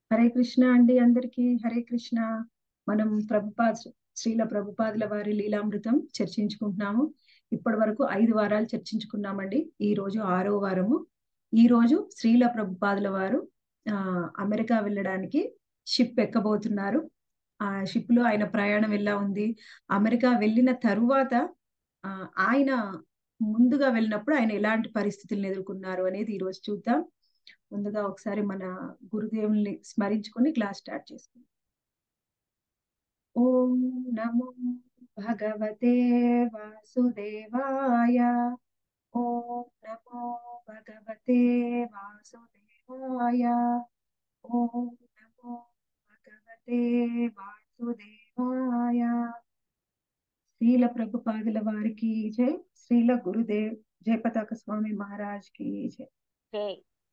హరే కృష్ణ అండి అందరికీ హరే కృష్ణ మనం ప్రభుపాద్ శ్రీల ప్రభుపాదుల వారి లీలామృతం చర్చించుకుంటున్నాము ఇప్పటి వరకు ఐదు వారాలు చర్చించుకున్నామండి ఈ రోజు ఆరో వారము ఈ రోజు శ్రీల ప్రభుపాదుల వారు ఆ అమెరికా వెళ్ళడానికి షిప్ ఎక్కబోతున్నారు ఆ షిప్ లో ఆయన ప్రయాణం ఎలా ఉంది అమెరికా వెళ్ళిన తరువాత ఆ ఆయన ముందుగా వెళ్ళినప్పుడు ఆయన ఎలాంటి పరిస్థితులను ఎదుర్కొన్నారు అనేది ఈ రోజు చూద్దాం ముందుగా ఒకసారి మన గురుదేవుల్ని స్మరించుకొని క్లాస్ స్టార్ట్ చేసుకుందాం ఓం నమో భగవతే వాసుదేవాయ ఓం నమో భగవతే వాసుదేవాయ ఓం నమో భగవతే వాసుదేవాయ శ్రీల ప్రభుపాదుల వారికి జై శ్రీల గురుదేవ్ జయపతాక స్వామి మహారాజ్ కి జై జై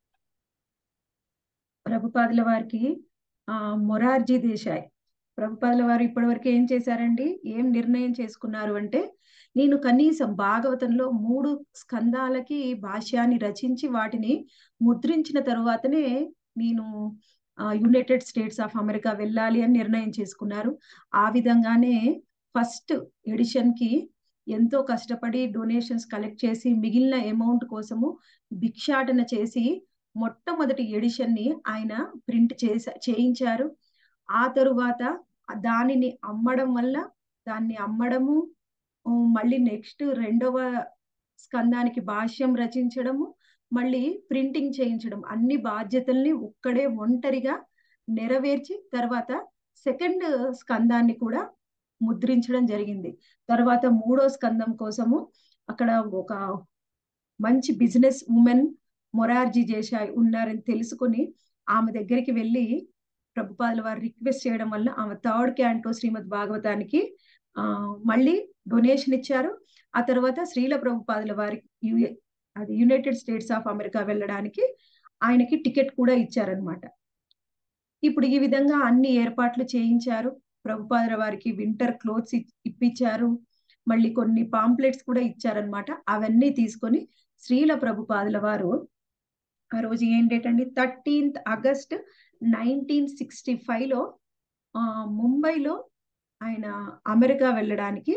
ప్రభుపాదుల వారికి ఆ మొరార్జీ దేశాయ్ ప్రభుపాదుల వారు ఇప్పటి వరకు ఏం చేశారండి ఏం నిర్ణయం చేసుకున్నారు అంటే నేను కనీసం భాగవతంలో మూడు స్కందాలకి భాష్యాన్ని రచించి వాటిని ముద్రించిన తరువాతనే నేను యునైటెడ్ స్టేట్స్ ఆఫ్ అమెరికా వెళ్ళాలి అని నిర్ణయం చేసుకున్నారు ఆ విధంగానే ఫస్ట్ ఎడిషన్ కి ఎంతో కష్టపడి డొనేషన్స్ కలెక్ట్ చేసి మిగిలిన అమౌంట్ కోసము భిక్షాటన చేసి మొట్టమొదటి ఎడిషన్ ని ఆయన ప్రింట్ చేసా చేయించారు ఆ తరువాత దానిని అమ్మడం వల్ల దాన్ని అమ్మడము మళ్ళీ నెక్స్ట్ రెండవ స్కందానికి భాష్యం రచించడము మళ్ళీ ప్రింటింగ్ చేయించడం అన్ని బాధ్యతల్ని ఒక్కడే ఒంటరిగా నెరవేర్చి తర్వాత సెకండ్ స్కందాన్ని కూడా ముద్రించడం జరిగింది తర్వాత మూడో స్కందం కోసము అక్కడ ఒక మంచి బిజినెస్ ఉమెన్ మొరార్జీ దేశాయ్ ఉన్నారని తెలుసుకుని ఆమె దగ్గరికి వెళ్ళి ప్రభుపాదుల వారు రిక్వెస్ట్ చేయడం వల్ల ఆమె థర్డ్ క్యాంటో శ్రీమద్ భాగవతానికి ఆ మళ్ళీ డొనేషన్ ఇచ్చారు ఆ తర్వాత శ్రీల ప్రభుపాదుల వారికి యుఏ అది యునైటెడ్ స్టేట్స్ ఆఫ్ అమెరికా వెళ్ళడానికి ఆయనకి టికెట్ కూడా ఇచ్చారనమాట ఇప్పుడు ఈ విధంగా అన్ని ఏర్పాట్లు చేయించారు ప్రభుపాదుల వారికి వింటర్ క్లోత్స్ ఇప్పించారు మళ్ళీ కొన్ని పాంప్లెట్స్ కూడా ఇచ్చారనమాట అవన్నీ తీసుకొని శ్రీల ప్రభుపాదుల వారు ఆ రోజు ఏం డేట్ అండి thirteenth August nineteen sixty five లో ఆ ముంబైలో ఆయన అమెరికా వెళ్ళడానికి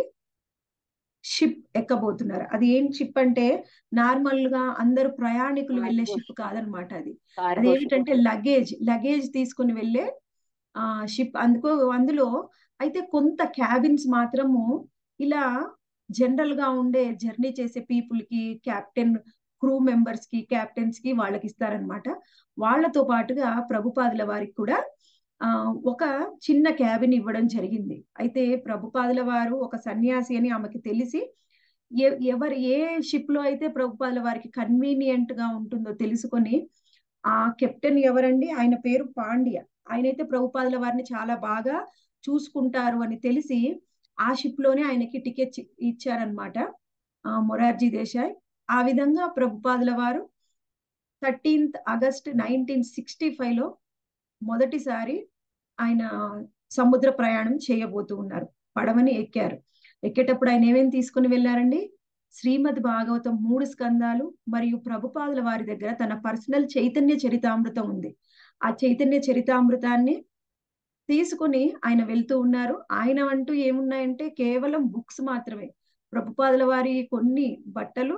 షిప్ ఎక్కబోతున్నారు అది ఏం షిప్ అంటే నార్మల్ గా అందరు ప్రయాణికులు వెళ్ళే షిప్ కాదనమాట అది అదేమిటంటే లగేజ్ లగేజ్ తీసుకుని వెళ్ళే ఆ షిప్ అందుకో అందులో అయితే కొంత క్యాబిన్స్ మాత్రము ఇలా జనరల్ గా ఉండే జర్నీ చేసే పీపుల్ కి కెప్టెన్ క్రూ మెంబర్స్ కి క్యాప్టెన్స్ కి వాళ్ళకి ఇస్తారనమాట వాళ్ళతో పాటుగా ప్రభుపాదుల వారికి కూడా ఆ ఒక చిన్న క్యాబిన్ ఇవ్వడం జరిగింది అయితే ప్రభుపాదుల వారు ఒక సన్యాసి అని ఆమెకి తెలిసి ఎవరు ఏ షిప్ లో అయితే ప్రభుపాదుల వారికి కన్వీనియంట్ గా ఉంటుందో తెలుసుకొని ఆ కెప్టెన్ ఎవరండి ఆయన పేరు పాండ్య ఆయనైతే ప్రభుపాదుల వారిని చాలా బాగా చూసుకుంటారు అని తెలిసి ఆ షిప్ లోనే ఆయనకి టికెట్ ఇచ్చారనమాట ఆ మొరార్జీ దేశాయ్ ఆ విధంగా ప్రభుపాదుల వారు thirteenth August nineteen sixty five లో మొదటిసారి ఆయన సముద్ర ప్రయాణం చేయబోతూ ఉన్నారు పడవని ఎక్కారు ఎక్కేటప్పుడు ఆయన ఏమేమి తీసుకుని వెళ్ళారండి శ్రీమద్ భాగవతం మూడు స్కందాలు మరియు ప్రభుపాదుల వారి దగ్గర తన పర్సనల్ చైతన్య చరితామృతం ఉంది ఆ చైతన్య చరితామృతాన్ని తీసుకుని ఆయన వెళ్తూ ఉన్నారు ఆయన అంటూ ఏమున్నాయంటే కేవలం బుక్స్ మాత్రమే ప్రభుపాదుల వారి కొన్ని బట్టలు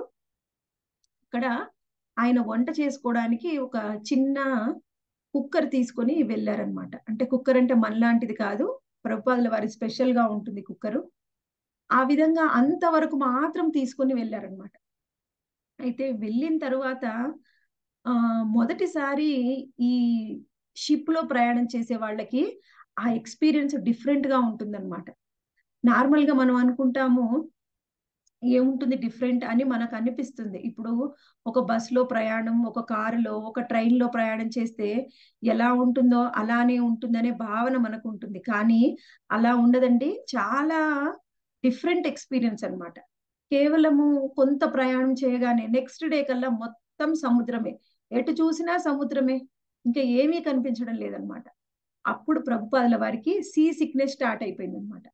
ఇక్కడ ఆయన వంట చేసుకోవడానికి ఒక చిన్న కుక్కర్ తీసుకొని వెళ్ళారనమాట అంటే కుక్కర్ అంటే మనలాంటిది కాదు ప్రభుపాదుల వారి స్పెషల్ గా ఉంటుంది కుక్కరు ఆ విధంగా అంతవరకు మాత్రం తీసుకొని వెళ్ళారనమాట అయితే వెళ్ళిన తర్వాత ఆ మొదటిసారి ఈ షిప్ లో ప్రయాణం చేసే వాళ్ళకి ఆ ఎక్స్పీరియన్స్ డిఫరెంట్ గా ఉంటుందన్నమాట నార్మల్ గా మనం అనుకుంటాము ఏముంటుంది డిఫరెంట్ అని మనకు అనిపిస్తుంది ఇప్పుడు ఒక బస్ లో ప్రయాణం ఒక కారులో ఒక ట్రైన్ లో ప్రయాణం చేస్తే ఎలా ఉంటుందో అలానే ఉంటుందనే భావన మనకు ఉంటుంది కానీ అలా ఉండదండి చాలా డిఫరెంట్ ఎక్స్పీరియన్స్ అనమాట కేవలము కొంత ప్రయాణం చేయగానే నెక్స్ట్ డే కల్లా మొత్తం సముద్రమే ఎటు చూసినా సముద్రమే ఇంకా ఏమీ కనిపించడం లేదనమాట అప్పుడు ప్రభుపాదుల వారికి సీ సిక్నెస్ స్టార్ట్ అయిపోయింది అనమాట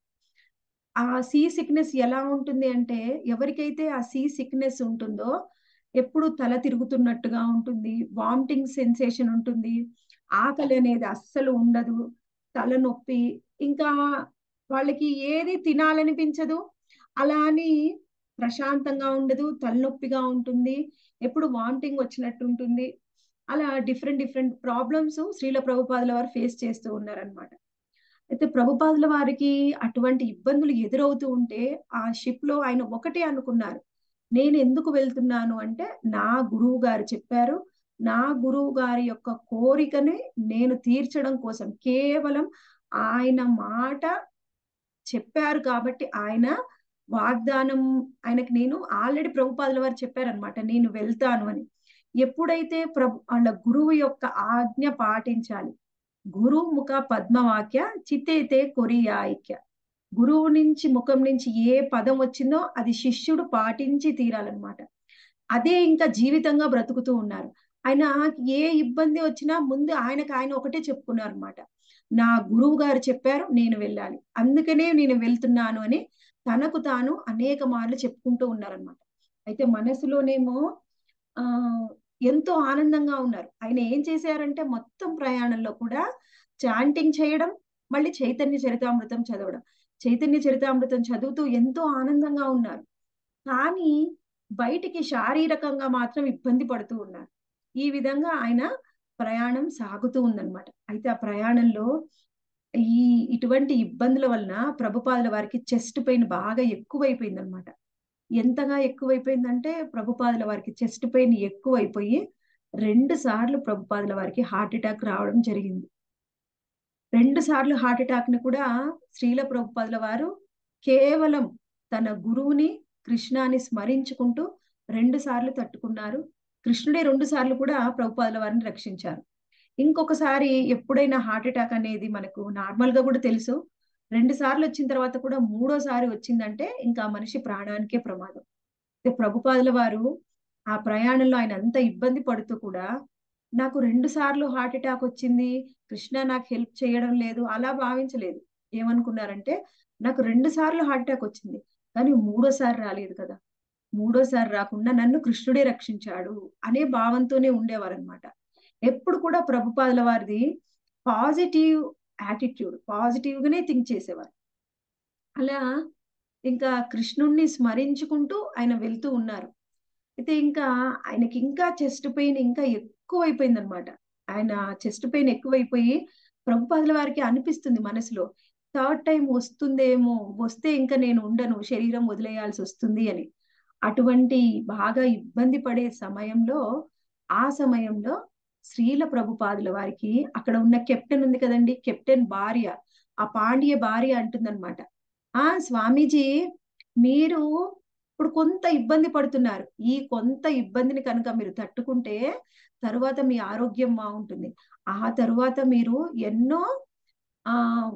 ఆ సీ సిక్నెస్ ఎలా ఉంటుంది అంటే ఎవరికైతే ఆ సీ సిక్నెస్ ఉంటుందో ఎప్పుడు తల తిరుగుతున్నట్టుగా ఉంటుంది వామిటింగ్ సెన్సేషన్ ఉంటుంది ఆకలి అనేది అస్సలు ఉండదు తలనొప్పి ఇంకా వాళ్ళకి ఏది తినాలనిపించదు అలా అని ప్రశాంతంగా ఉండదు తలనొప్పిగా ఉంటుంది ఎప్పుడు వామిటింగ్ వచ్చినట్టు ఉంటుంది అలా డిఫరెంట్ డిఫరెంట్ ప్రాబ్లమ్స్ శ్రీల ప్రభుపాదుల వారు ఫేస్ చేస్తూ ఉన్నారనమాట అయితే ప్రభుపాదుల వారికి అటువంటి ఇబ్బందులు ఎదురవుతూ ఉంటే ఆ షిప్ లో ఆయన ఒకటే అనుకున్నారు నేను ఎందుకు వెళ్తున్నాను అంటే నా గురువు గారు చెప్పారు నా గురువు గారి యొక్క కోరికని నేను తీర్చడం కోసం కేవలం ఆయన మాట చెప్పారు కాబట్టి ఆయన వాగ్దానం ఆయనకి నేను ఆల్రెడీ ప్రభుపాదుల వారు చెప్పారనమాట నేను వెళ్తాను అని ఎప్పుడైతే ప్రభు వాళ్ళ గురువు యొక్క ఆజ్ఞ పాటించాలి గురువు ముఖ పద్మవాక్య చిత్తేతే కొరియా ఐక్య గురువు నుంచి ముఖం నుంచి ఏ పదం వచ్చిందో అది శిష్యుడు పాటించి తీరాలన్నమాట అదే ఇంకా జీవితంగా బ్రతుకుతూ ఉన్నారు ఆయన ఏ ఇబ్బంది వచ్చినా ముందు ఆయనకు ఆయన ఒకటే చెప్పుకున్నారు అనమాట నా గురువు గారు చెప్పారు నేను వెళ్ళాలి అందుకనే నేను వెళ్తున్నాను అని తనకు తాను అనేక మార్లు చెప్పుకుంటూ ఉన్నారనమాట అయితే మనసులోనేమో ఆ ఎంతో ఆనందంగా ఉన్నారు ఆయన ఏం చేశారంటే మొత్తం ప్రయాణంలో కూడా చాంటింగ్ చేయడం మళ్ళీ చైతన్య చరితామృతం చదవడం చైతన్య చరితామృతం చదువుతూ ఎంతో ఆనందంగా ఉన్నారు కానీ బయటికి శారీరకంగా మాత్రం ఇబ్బంది పడుతూ ఉన్నారు ఈ విధంగా ఆయన ప్రయాణం సాగుతూ ఉందన్నమాట అయితే ఆ ప్రయాణంలో ఈ ఇటువంటి ఇబ్బందుల వలన ప్రభుపాదుల వారికి చెస్ట్ పెయిన్ బాగా ఎక్కువైపోయింది అనమాట ఎంతగా ఎక్కువైపోయిందంటే ప్రభుపాదుల వారికి చెస్ట్ పెయిన్ ఎక్కువైపోయి రెండు సార్లు ప్రభుపాదుల వారికి హార్ట్ అటాక్ రావడం జరిగింది రెండు సార్లు హార్ట్ అటాక్ ని కూడా శ్రీల ప్రభుపాదుల వారు కేవలం తన గురువుని కృష్ణాని స్మరించుకుంటూ రెండు సార్లు తట్టుకున్నారు కృష్ణుడే రెండు సార్లు కూడా ప్రభుపాదుల వారిని రక్షించారు ఇంకొకసారి ఎప్పుడైనా హార్ట్ అటాక్ అనేది మనకు నార్మల్ గా కూడా తెలుసు రెండు సార్లు వచ్చిన తర్వాత కూడా మూడోసారి వచ్చిందంటే ఇంకా మనిషి ప్రాణానికే ప్రమాదం ప్రభుపాదుల వారు ఆ ప్రయాణంలో ఆయన అంత ఇబ్బంది పడుతూ కూడా నాకు రెండు సార్లు హార్ట్ అటాక్ వచ్చింది కృష్ణ నాకు హెల్ప్ చేయడం లేదు అలా భావించలేదు ఏమనుకున్నారంటే నాకు రెండు సార్లు హార్ట్ అటాక్ వచ్చింది కానీ మూడోసారి రాలేదు కదా మూడోసారి రాకుండా నన్ను కృష్ణుడే రక్షించాడు అనే భావంతోనే ఉండేవారు అనమాట ఎప్పుడు కూడా ప్రభుపాదుల వారిది పాజిటివ్ యాటిట్యూడ్ పాజిటివ్ గానే థింక్ చేసేవారు అలా ఇంకా కృష్ణుణ్ణి స్మరించుకుంటూ ఆయన వెళ్తూ ఉన్నారు అయితే ఇంకా ఆయనకి ఇంకా చెస్ట్ పెయిన్ ఇంకా ఎక్కువైపోయింది అనమాట ఆయన చెస్ట్ పెయిన్ ఎక్కువైపోయి ప్రభుపాదుల వారికి అనిపిస్తుంది మనసులో థర్డ్ టైం వస్తుందేమో వస్తే ఇంకా నేను ఉండను శరీరం వదిలేయాల్సి వస్తుంది అని అటువంటి బాగా ఇబ్బంది పడే సమయంలో ఆ సమయంలో శ్రీల ప్రభుపాదుల వారికి అక్కడ ఉన్న కెప్టెన్ ఉంది కదండి కెప్టెన్ భార్య ఆ పాండ్య భార్య అంటుందన్నమాట ఆ స్వామీజీ మీరు ఇప్పుడు కొంత ఇబ్బంది పడుతున్నారు ఈ కొంత ఇబ్బందిని కనుక మీరు తట్టుకుంటే తరువాత మీ ఆరోగ్యం బాగుంటుంది ఆ తరువాత మీరు ఎన్నో ఆ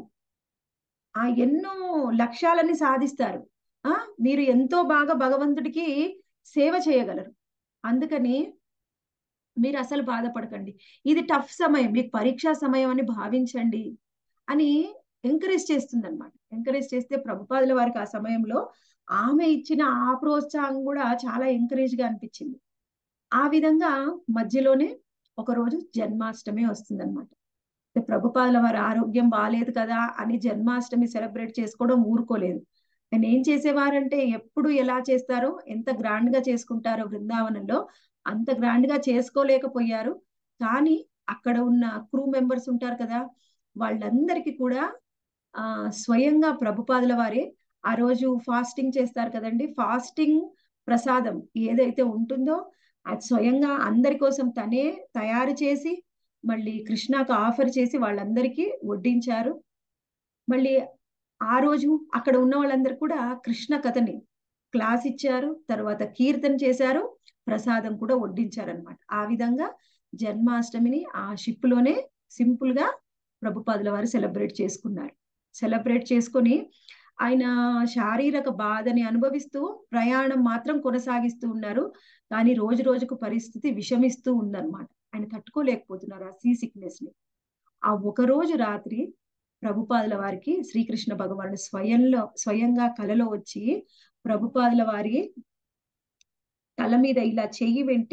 ఆ ఎన్నో లక్ష్యాలని సాధిస్తారు ఆ మీరు ఎంతో బాగా భగవంతుడికి సేవ చేయగలరు అందుకని మీరు అసలు బాధపడకండి ఇది టఫ్ సమయం మీకు పరీక్షా సమయం అని భావించండి అని ఎంకరేజ్ చేస్తుంది అనమాట ఎంకరేజ్ చేస్తే ప్రభుపాదుల వారికి ఆ సమయంలో ఆమె ఇచ్చిన ఆ ప్రోత్సాహం కూడా చాలా ఎంకరేజ్ గా అనిపించింది ఆ విధంగా మధ్యలోనే ఒక రోజు జన్మాష్టమి వస్తుందన్నమాట ప్రభుపాదుల వారి ఆరోగ్యం బాగాలేదు కదా అని జన్మాష్టమి సెలబ్రేట్ చేసుకోవడం ఊరుకోలేదు ఆయన ఏం చేసేవారంటే ఎప్పుడు ఎలా చేస్తారో ఎంత గ్రాండ్ గా చేసుకుంటారో బృందావనంలో అంత గ్రాండ్ గా చేసుకోలేకపోయారు కానీ అక్కడ ఉన్న క్రూ మెంబర్స్ ఉంటారు కదా వాళ్ళందరికీ కూడా ఆ స్వయంగా ప్రభుపాదుల వారే ఆ రోజు ఫాస్టింగ్ చేస్తారు కదండి ఫాస్టింగ్ ప్రసాదం ఏదైతే ఉంటుందో అది స్వయంగా అందరి కోసం తనే తయారు చేసి మళ్ళీ కృష్ణకు ఆఫర్ చేసి వాళ్ళందరికీ వడ్డించారు మళ్ళీ ఆ రోజు అక్కడ ఉన్న వాళ్ళందరూ కూడా కృష్ణ కథని క్లాస్ ఇచ్చారు తర్వాత కీర్తన చేశారు ప్రసాదం కూడా వడ్డించారనమాట ఆ విధంగా జన్మాష్టమిని ఆ షిప్ లోనే సింపుల్ గా ప్రభుపాదుల వారు సెలబ్రేట్ చేసుకున్నారు సెలబ్రేట్ చేసుకొని ఆయన శారీరక బాధని అనుభవిస్తూ ప్రయాణం మాత్రం కొనసాగిస్తూ ఉన్నారు కానీ రోజు రోజుకు పరిస్థితి విషమిస్తూ ఉందన్నమాట ఆయన తట్టుకోలేకపోతున్నారు ఆ సీ సిక్నెస్ ని ఆ ఒక రోజు రాత్రి ప్రభుపాదుల వారికి శ్రీకృష్ణ భగవానుడు స్వయంలో స్వయంగా కలలో వచ్చి ప్రభుపాదుల వారి తల మీద ఇలా చెయ్యి వెంటి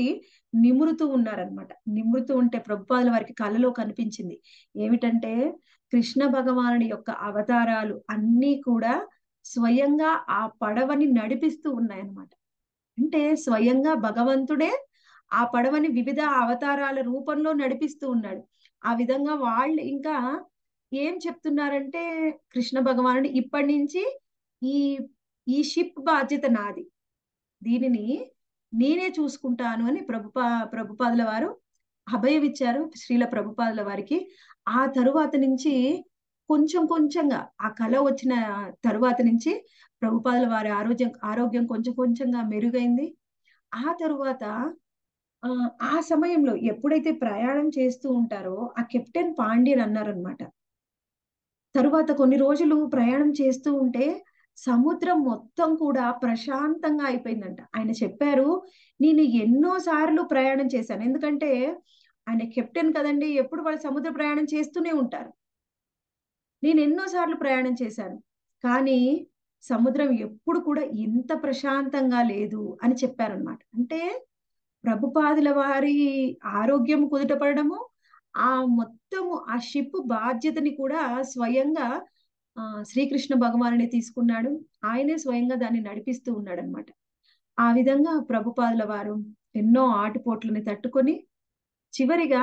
నిమురుతూ ఉన్నారనమాట నిమురుతూ ఉంటే ప్రభుపాదుల వారికి కలలో కనిపించింది ఏమిటంటే కృష్ణ భగవానుడి యొక్క అవతారాలు అన్నీ కూడా స్వయంగా ఆ పడవని నడిపిస్తూ ఉన్నాయన్నమాట అంటే స్వయంగా భగవంతుడే ఆ పడవని వివిధ అవతారాల రూపంలో నడిపిస్తూ ఉన్నాడు ఆ విధంగా వాళ్ళు ఇంకా ఏం చెప్తున్నారంటే కృష్ణ భగవానుడు ఇప్పటి నుంచి ఈ ఈ షిప్ బాధ్యత నాది దీనిని నేనే చూసుకుంటాను అని ప్రభుపా ప్రభుపాదుల వారు అభయం ఇచ్చారు శ్రీల ప్రభుపాదుల వారికి ఆ తరువాత నుంచి కొంచెం కొంచెంగా ఆ కళ వచ్చిన తరువాత నుంచి ప్రభుపాదుల వారి ఆరోగ్యం ఆరోగ్యం కొంచెం కొంచెంగా మెరుగైంది ఆ తరువాత ఆ ఆ సమయంలో ఎప్పుడైతే ప్రయాణం చేస్తూ ఉంటారో ఆ కెప్టెన్ పాండ్యన్ అన్నారనమాట తరువాత కొన్ని రోజులు ప్రయాణం చేస్తూ ఉంటే సముద్రం మొత్తం కూడా ప్రశాంతంగా అయిపోయిందంట ఆయన చెప్పారు నేను ఎన్నో సార్లు ప్రయాణం చేశాను ఎందుకంటే ఆయన కెప్టెన్ కదండి ఎప్పుడు వాళ్ళు సముద్ర ప్రయాణం చేస్తూనే ఉంటారు నేను ఎన్నో సార్లు ప్రయాణం చేశాను కానీ సముద్రం ఎప్పుడు కూడా ఇంత ప్రశాంతంగా లేదు అని చెప్పారనమాట అంటే ప్రభుపాదుల వారి ఆరోగ్యం కుదుటపడము ఆ మొత్తము ఆ షిప్ బాధ్యతని కూడా స్వయంగా ఆ శ్రీకృష్ణ భగవానుడే తీసుకున్నాడు ఆయనే స్వయంగా దాన్ని నడిపిస్తూ ఉన్నాడు అనమాట ఆ విధంగా ప్రభుపాదుల వారు ఎన్నో ఆటుపోట్లని తట్టుకొని చివరిగా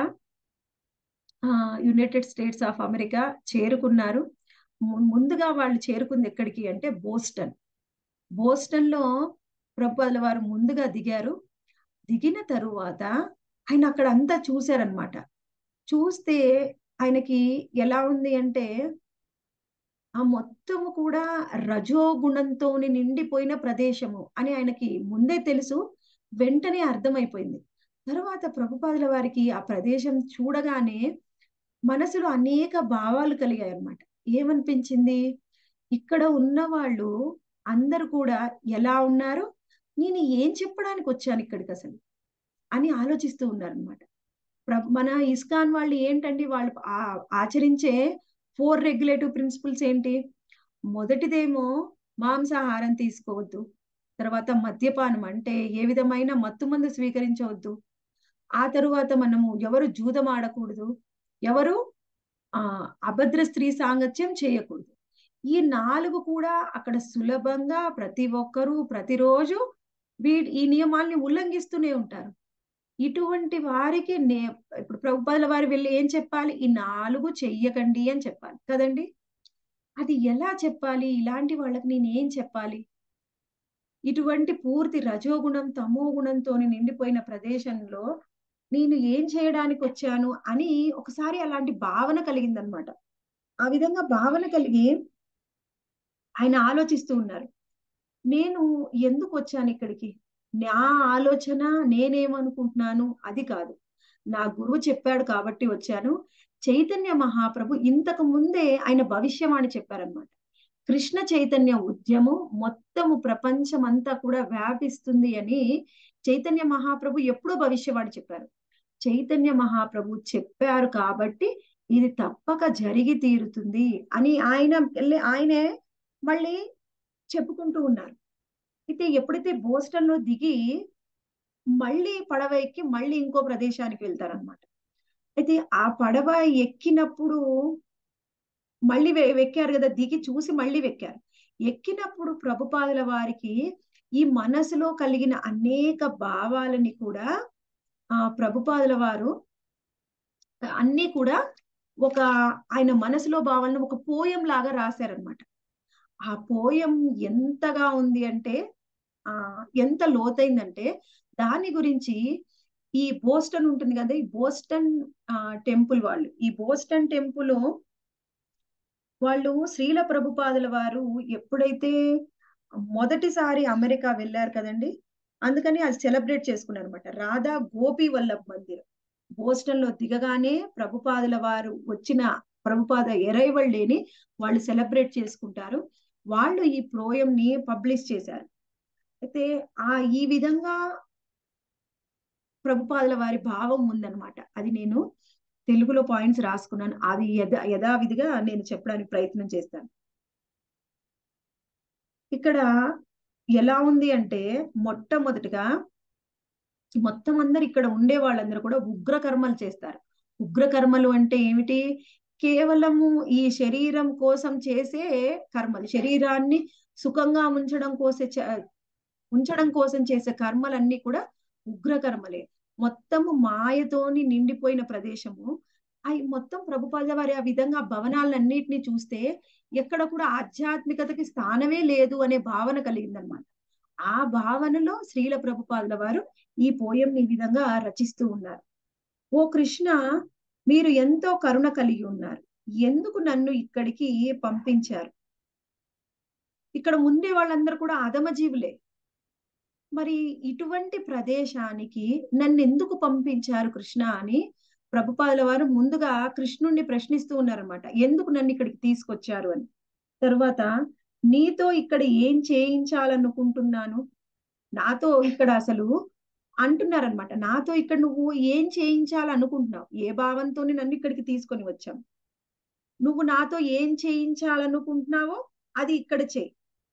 ఆ యునైటెడ్ స్టేట్స్ ఆఫ్ అమెరికా చేరుకున్నారు ముందుగా వాళ్ళు చేరుకుంది ఎక్కడికి అంటే బోస్టన్ బోస్టన్ లో ప్రభుపాదుల వారు ముందుగా దిగారు దిగిన తరువాత ఆయన అక్కడ అంతా చూశారనమాట చూస్తే ఆయనకి ఎలా ఉంది అంటే ఆ మొత్తము కూడా రజోగుణంతో నిండిపోయిన ప్రదేశము అని ఆయనకి ముందే తెలుసు వెంటనే అర్థమైపోయింది తర్వాత ప్రభుపాదుల వారికి ఆ ప్రదేశం చూడగానే మనసులో అనేక భావాలు కలిగాయి అన్నమాట ఏమనిపించింది ఇక్కడ ఉన్న వాళ్ళు అందరు కూడా ఎలా ఉన్నారు నేను ఏం చెప్పడానికి వచ్చాను ఇక్కడికి అసలు అని ఆలోచిస్తూ ఉన్నారనమాట మన ఇస్కాన్ వాళ్ళు ఏంటండి వాళ్ళు ఆచరించే ఫోర్ రెగ్యులేటివ్ ప్రిన్సిపల్స్ ఏంటి మొదటిదేమో మాంసాహారం తీసుకోవద్దు తర్వాత మద్యపానం అంటే ఏ విధమైన మత్తుమందు స్వీకరించవద్దు ఆ తరువాత మనము ఎవరు జూదం ఆడకూడదు ఎవరు ఆ అభద్ర స్త్రీ సాంగత్యం చేయకూడదు ఈ నాలుగు కూడా అక్కడ సులభంగా ప్రతి ఒక్కరూ ప్రతిరోజు వీ ఈ నియమాల్ని ఉల్లంఘిస్తూనే ఉంటారు ఇటువంటి వారికి నే ఇప్పుడు ప్రభుపాదుల వారు వెళ్ళి ఏం చెప్పాలి ఈ నాలుగు చెయ్యకండి అని చెప్పాలి కదండి అది ఎలా చెప్పాలి ఇలాంటి వాళ్ళకి నేను ఏం చెప్పాలి ఇటువంటి పూర్తి రజోగుణం తమో గుణంతో నిండిపోయిన ప్రదేశంలో నేను ఏం చేయడానికి వచ్చాను అని ఒకసారి అలాంటి భావన కలిగిందనమాట ఆ విధంగా భావన కలిగి ఆయన ఆలోచిస్తూ ఉన్నారు నేను ఎందుకు వచ్చాను ఇక్కడికి నా ఆలోచన నేనేమనుకుంటున్నాను అది కాదు నా గురువు చెప్పాడు కాబట్టి వచ్చాను చైతన్య మహాప్రభు ఇంతకు ముందే ఆయన భవిష్యవాణి చెప్పారనమాట కృష్ణ చైతన్య ఉద్యమం మొత్తము ప్రపంచం అంతా కూడా వ్యాపిస్తుంది అని చైతన్య మహాప్రభు ఎప్పుడో భవిష్యవాణి చెప్పారు చైతన్య మహాప్రభు చెప్పారు కాబట్టి ఇది తప్పక జరిగి తీరుతుంది అని ఆయన ఆయనే మళ్ళీ చెప్పుకుంటూ ఉన్నారు అయితే ఎప్పుడైతే బోస్టన్ లో దిగి మళ్ళీ పడవ ఎక్కి మళ్ళీ ఇంకో ప్రదేశానికి వెళ్తారనమాట అయితే ఆ పడవ ఎక్కినప్పుడు మళ్ళీ వెక్కారు కదా దిగి చూసి మళ్ళీ వెక్కారు ఎక్కినప్పుడు ప్రభుపాదుల వారికి ఈ మనసులో కలిగిన అనేక భావాలని కూడా ఆ ప్రభుపాదుల వారు అన్ని కూడా ఒక ఆయన మనసులో భావాలను ఒక పోయం లాగా రాశారనమాట ఆ పోయం ఎంతగా ఉంది అంటే ఆ ఎంత లోతైందంటే దాని గురించి ఈ బోస్టన్ ఉంటుంది కదా ఈ బోస్టన్ టెంపుల్ వాళ్ళు ఈ బోస్టన్ టెంపుల్ వాళ్ళు శ్రీల ప్రభుపాదుల వారు ఎప్పుడైతే మొదటిసారి అమెరికా వెళ్ళారు కదండి అందుకని అది సెలబ్రేట్ చేసుకున్నారు అనమాట రాధా గోపి వల్లభ్ మందిర్ బోస్టన్ లో దిగగానే ప్రభుపాదుల వారు వచ్చిన ప్రభుపాద ఎరైవల్ డేని వాళ్ళు సెలబ్రేట్ చేసుకుంటారు వాళ్ళు ఈ ప్రోయం ని పబ్లిష్ చేశారు అయితే ఆ ఈ విధంగా ప్రభుపాదుల వారి భావం ఉందన్నమాట అది నేను తెలుగులో పాయింట్స్ రాసుకున్నాను అది యథా యథావిధిగా నేను చెప్పడానికి ప్రయత్నం చేస్తాను ఇక్కడ ఎలా ఉంది అంటే మొట్టమొదటిగా మొత్తం అందరు ఇక్కడ ఉండే వాళ్ళందరూ కూడా ఉగ్ర కర్మలు చేస్తారు ఉగ్ర కర్మలు అంటే ఏమిటి కేవలము ఈ శరీరం కోసం చేసే కర్మలు శరీరాన్ని సుఖంగా ఉంచడం కోసం చ- ఉంచడం కోసం చేసే కర్మలన్నీ కూడా ఉగ్ర కర్మలే మొత్తము మాయతోని నిండిపోయిన ప్రదేశము అవి మొత్తం ప్రభుపాద వారి ఆ విధంగా భవనాలన్నిటిని చూస్తే ఎక్కడ కూడా ఆధ్యాత్మికతకి స్థానమే లేదు అనే భావన కలిగిందనమాట ఆ భావనలో శ్రీల ప్రభుపాదుల వారు ఈ పోయం ఈ విధంగా రచిస్తూ ఉన్నారు ఓ కృష్ణ మీరు ఎంతో కరుణ కలిగి ఉన్నారు ఎందుకు నన్ను ఇక్కడికి పంపించారు ఇక్కడ ఉండే వాళ్ళందరూ కూడా అధమజీవులే మరి ఇటువంటి ప్రదేశానికి నన్ను ఎందుకు పంపించారు కృష్ణ అని ప్రభుపాదుల వారు ముందుగా కృష్ణుణ్ణి ప్రశ్నిస్తూ ఉన్నారన్నమాట ఎందుకు నన్ను ఇక్కడికి తీసుకొచ్చారు అని తర్వాత నీతో ఇక్కడ ఏం చేయించాలనుకుంటున్నాను నాతో ఇక్కడ అసలు అంటున్నారనమాట నాతో ఇక్కడ నువ్వు ఏం చేయించాలనుకుంటున్నావు ఏ భావంతో నన్ను ఇక్కడికి తీసుకొని వచ్చావు నువ్వు నాతో ఏం చేయించాలనుకుంటున్నావో అది ఇక్కడ చేయి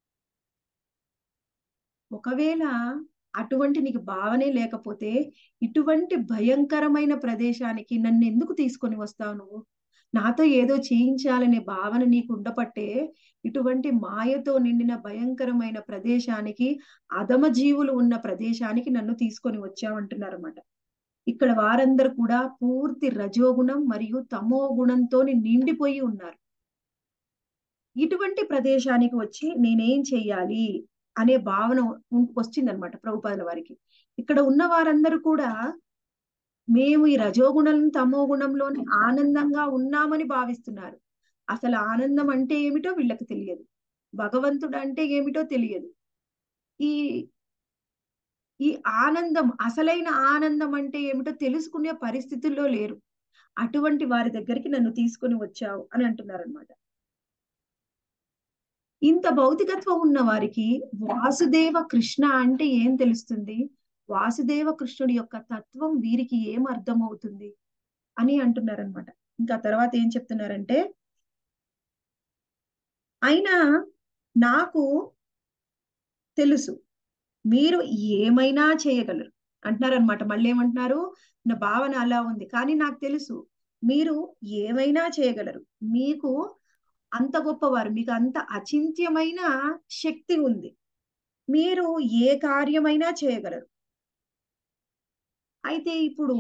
ఒకవేళ అటువంటి నీకు భావనే లేకపోతే ఇటువంటి భయంకరమైన ప్రదేశానికి నన్ను ఎందుకు తీసుకొని వస్తావు నువ్వు నాతో ఏదో చేయించాలనే భావన నీకు ఉండపట్టే ఇటువంటి మాయతో నిండిన భయంకరమైన ప్రదేశానికి అధమ జీవులు ఉన్న ప్రదేశానికి నన్ను తీసుకొని వచ్చావంటున్నారన్నమాట ఇక్కడ వారందరూ కూడా పూర్తి రజోగుణం మరియు తమో గుణంతో నిండిపోయి ఉన్నారు ఇటువంటి ప్రదేశానికి వచ్చి నేనేం చెయ్యాలి అనే భావన వచ్చిందనమాట ప్రభుపాదుల వారికి ఇక్కడ ఉన్న వారందరూ కూడా మేము ఈ రజోగుణం తమో గుణంలోని ఆనందంగా ఉన్నామని భావిస్తున్నారు అసలు ఆనందం అంటే ఏమిటో వీళ్ళకి తెలియదు భగవంతుడు అంటే ఏమిటో తెలియదు ఈ ఈ ఆనందం అసలైన ఆనందం అంటే ఏమిటో తెలుసుకునే పరిస్థితుల్లో లేరు అటువంటి వారి దగ్గరికి నన్ను తీసుకొని వచ్చావు అని అంటున్నారనమాట ఇంత భౌతికత్వం ఉన్న వారికి వాసుదేవ కృష్ణ అంటే ఏం తెలుస్తుంది వాసుదేవ కృష్ణుడి యొక్క తత్వం వీరికి ఏం అర్థమవుతుంది అని అంటున్నారనమాట ఇంకా తర్వాత ఏం చెప్తున్నారంటే అయినా నాకు తెలుసు మీరు ఏమైనా చేయగలరు అంటున్నారనమాట మళ్ళీ ఏమంటున్నారు నా భావన అలా ఉంది కానీ నాకు తెలుసు మీరు ఏమైనా చేయగలరు మీకు అంత గొప్పవారు మీకు అంత అచింత్యమైన శక్తి ఉంది మీరు ఏ కార్యమైనా చేయగలరు అయితే ఇప్పుడు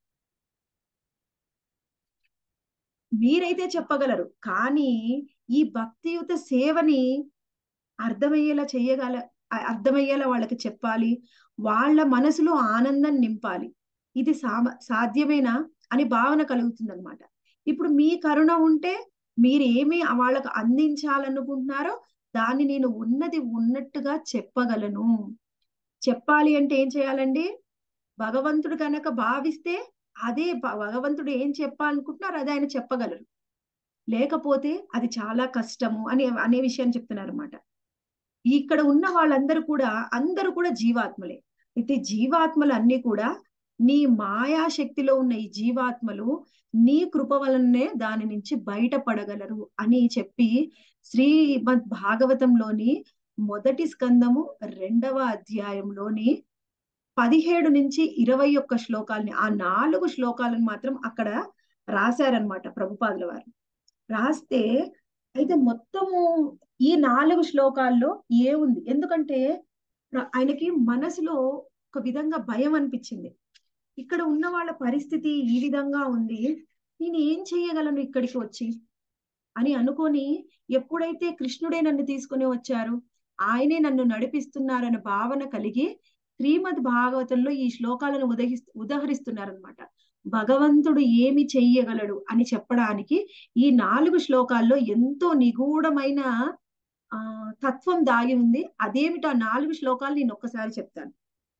మీరైతే చెప్పగలరు కానీ ఈ భక్తియుత సేవని అర్థమయ్యేలా చెయ్యగల అర్థమయ్యేలా వాళ్ళకి చెప్పాలి వాళ్ళ మనసులో ఆనందం నింపాలి ఇది సామ సాధ్యమేనా అని భావన కలుగుతుంది అనమాట ఇప్పుడు మీ కరుణ ఉంటే మీరు ఏమి వాళ్ళకు అందించాలనుకుంటున్నారో దాన్ని నేను ఉన్నది ఉన్నట్టుగా చెప్పగలను చెప్పాలి అంటే ఏం చేయాలండి భగవంతుడు కనుక భావిస్తే అదే భగవంతుడు ఏం చెప్పాలనుకుంటున్నారు అది ఆయన చెప్పగలరు లేకపోతే అది చాలా కష్టము అని అనే విషయాన్ని చెప్తున్నారు అనమాట ఇక్కడ ఉన్న వాళ్ళందరూ కూడా అందరూ కూడా జీవాత్మలే అయితే జీవాత్మలు అన్ని కూడా నీ మాయాశక్తిలో ఉన్న ఈ జీవాత్మలు నీ కృప వలనే దాని నుంచి బయటపడగలరు అని చెప్పి శ్రీమద్ భాగవతంలోని మొదటి స్కందము రెండవ అధ్యాయంలోని పదిహేడు నుంచి ఇరవై ఒక్క శ్లోకాలని ఆ నాలుగు శ్లోకాలను మాత్రం అక్కడ రాశారనమాట ప్రభుపాదుల వారు రాస్తే అయితే మొత్తము ఈ నాలుగు శ్లోకాల్లో ఏ ఉంది ఎందుకంటే ఆయనకి మనసులో ఒక విధంగా భయం అనిపించింది ఇక్కడ ఉన్న వాళ్ళ పరిస్థితి ఈ విధంగా ఉంది నేను ఏం చెయ్యగలను ఇక్కడికి వచ్చి అని అనుకొని ఎప్పుడైతే కృష్ణుడే నన్ను తీసుకుని వచ్చారు ఆయనే నన్ను నడిపిస్తున్నారన్న భావన కలిగి శ్రీమద్ భాగవతంలో ఈ శ్లోకాలను ఉదహి ఉదహరిస్తున్నారనమాట భగవంతుడు ఏమి చెయ్యగలడు అని చెప్పడానికి ఈ నాలుగు శ్లోకాల్లో ఎంతో నిగూఢమైన ఆ తత్వం దాగి ఉంది అదేమిటో ఆ నాలుగు శ్లోకాలు నేను ఒక్కసారి చెప్తాను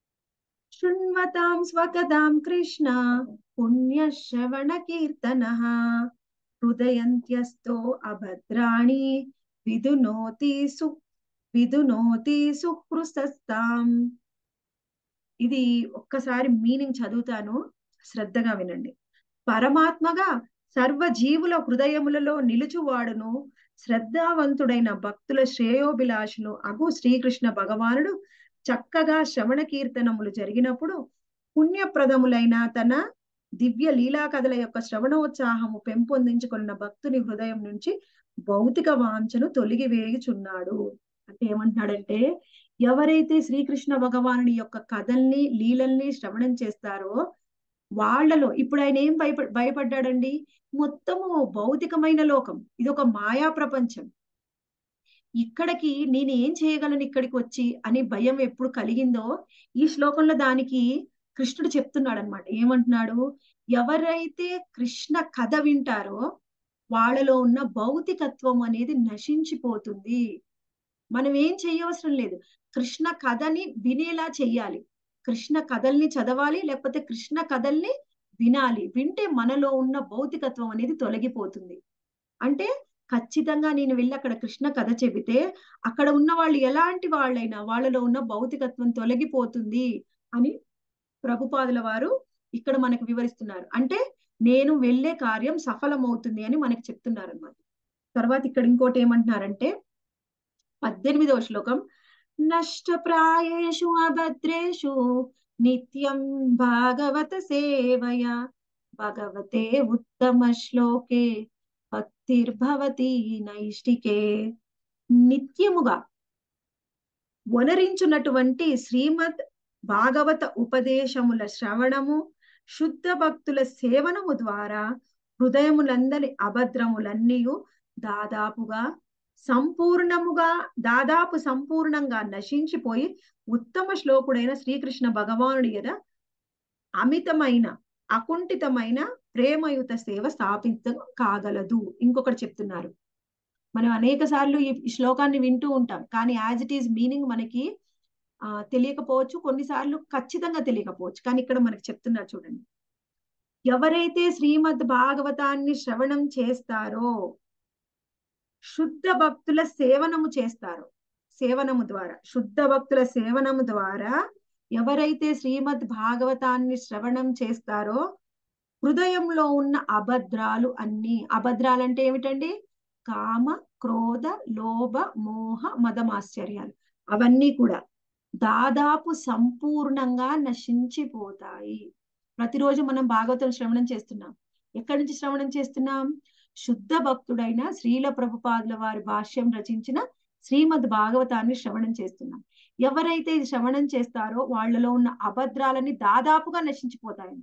శృణ్వతాం స్వకదాం కృష్ణ పుణ్యశ్రవణ కీర్తన హృదయంత్యస్తో అభద్రాణి విదునోతి సు విదునోతి సుహృస్తాం ఇది ఒక్కసారి మీనింగ్ చదువుతాను శ్రద్ధగా వినండి పరమాత్మగా సర్వ జీవుల హృదయములలో నిలుచువాడును శ్రద్ధావంతుడైన భక్తుల శ్రేయోభిలాషును అగు శ్రీకృష్ణ భగవానుడు చక్కగా శ్రవణ కీర్తనములు జరిగినప్పుడు పుణ్యప్రదములైన తన దివ్య లీలా కథల యొక్క శ్రవణోత్సాహము పెంపొందించుకున్న భక్తుని హృదయం నుంచి భౌతిక వాంఛను తొలగివేయుచున్నాడు అంటే ఏమంటున్నాడంటే ఎవరైతే శ్రీకృష్ణ భగవానుడి యొక్క కథల్ని లీలల్ని శ్రవణం చేస్తారో వాళ్ళలో ఇప్పుడు ఆయన ఏం భయప భయపడ్డాడండి మొత్తము భౌతికమైన లోకం ఇది ఒక మాయా ప్రపంచం ఇక్కడికి నేను ఏం చేయగలను ఇక్కడికి వచ్చి అని భయం ఎప్పుడు కలిగిందో ఈ శ్లోకంలో దానికి కృష్ణుడు చెప్తున్నాడు అనమాట ఏమంటున్నాడు ఎవరైతే కృష్ణ కథ వింటారో వాళ్ళలో ఉన్న భౌతికత్వం అనేది నశించిపోతుంది మనం ఏం చేయవసరం లేదు కృష్ణ కథని వినేలా చెయ్యాలి కృష్ణ కథల్ని చదవాలి లేకపోతే కృష్ణ కథల్ని వినాలి వింటే మనలో ఉన్న భౌతికత్వం అనేది తొలగిపోతుంది అంటే ఖచ్చితంగా నేను వెళ్ళి అక్కడ కృష్ణ కథ చెబితే అక్కడ ఉన్న వాళ్ళు ఎలాంటి వాళ్ళైనా వాళ్ళలో ఉన్న భౌతికత్వం తొలగిపోతుంది అని ప్రభుపాదుల వారు ఇక్కడ మనకు వివరిస్తున్నారు అంటే నేను వెళ్ళే కార్యం సఫలమవుతుంది అని మనకి చెప్తున్నారు అనమాట తర్వాత ఇక్కడ ఇంకోటి ఏమంటున్నారంటే పద్దెనిమిదవ శ్లోకం నష్టప్రాయేషు అభద్రేషు నిత్యం భాగవత సేవయ భగవతే ఉత్తమ శ్లోకే భక్తిర్భవతి నైష్టికే నిత్యముగా వనరించున్నటువంటి శ్రీమద్ భాగవత ఉపదేశముల శ్రవణము శుద్ధ భక్తుల సేవనము ద్వారా హృదయములందరి అభద్రములన్నీ దాదాపుగా సంపూర్ణముగా దాదాపు సంపూర్ణంగా నశించిపోయి ఉత్తమ శ్లోకుడైన శ్రీకృష్ణ భగవానుడి ఎద అమితమైన అకుంఠితమైన ప్రేమయుత సేవ స్థాపితం కాగలదు ఇంకొకటి చెప్తున్నారు మనం అనేక సార్లు ఈ శ్లోకాన్ని వింటూ ఉంటాం కానీ యాజ్ ఇట్ ఈస్ మీనింగ్ మనకి ఆ తెలియకపోవచ్చు కొన్నిసార్లు ఖచ్చితంగా తెలియకపోవచ్చు కానీ ఇక్కడ మనకి చెప్తున్నారు చూడండి ఎవరైతే శ్రీమద్ భాగవతాన్ని శ్రవణం చేస్తారో శుద్ధ భక్తుల సేవనము చేస్తారో సేవనము ద్వారా శుద్ధ భక్తుల సేవనము ద్వారా ఎవరైతే శ్రీమద్ భాగవతాన్ని శ్రవణం చేస్తారో హృదయంలో ఉన్న అభద్రాలు అన్ని అభద్రాలు అంటే ఏమిటండి కామ క్రోధ లోభ మోహ మదమాశ్చర్యాలు అవన్నీ కూడా దాదాపు సంపూర్ణంగా నశించిపోతాయి ప్రతిరోజు మనం భాగవతం శ్రవణం చేస్తున్నాం ఎక్కడి నుంచి శ్రవణం చేస్తున్నాం శుద్ధ భక్తుడైన శ్రీల ప్రభుపాదుల వారి భాష్యం రచించిన శ్రీమద్ భాగవతాన్ని శ్రవణం చేస్తున్నాం ఎవరైతే ఇది శ్రవణం చేస్తారో వాళ్ళలో ఉన్న అభద్రాలని దాదాపుగా నశించిపోతాయంట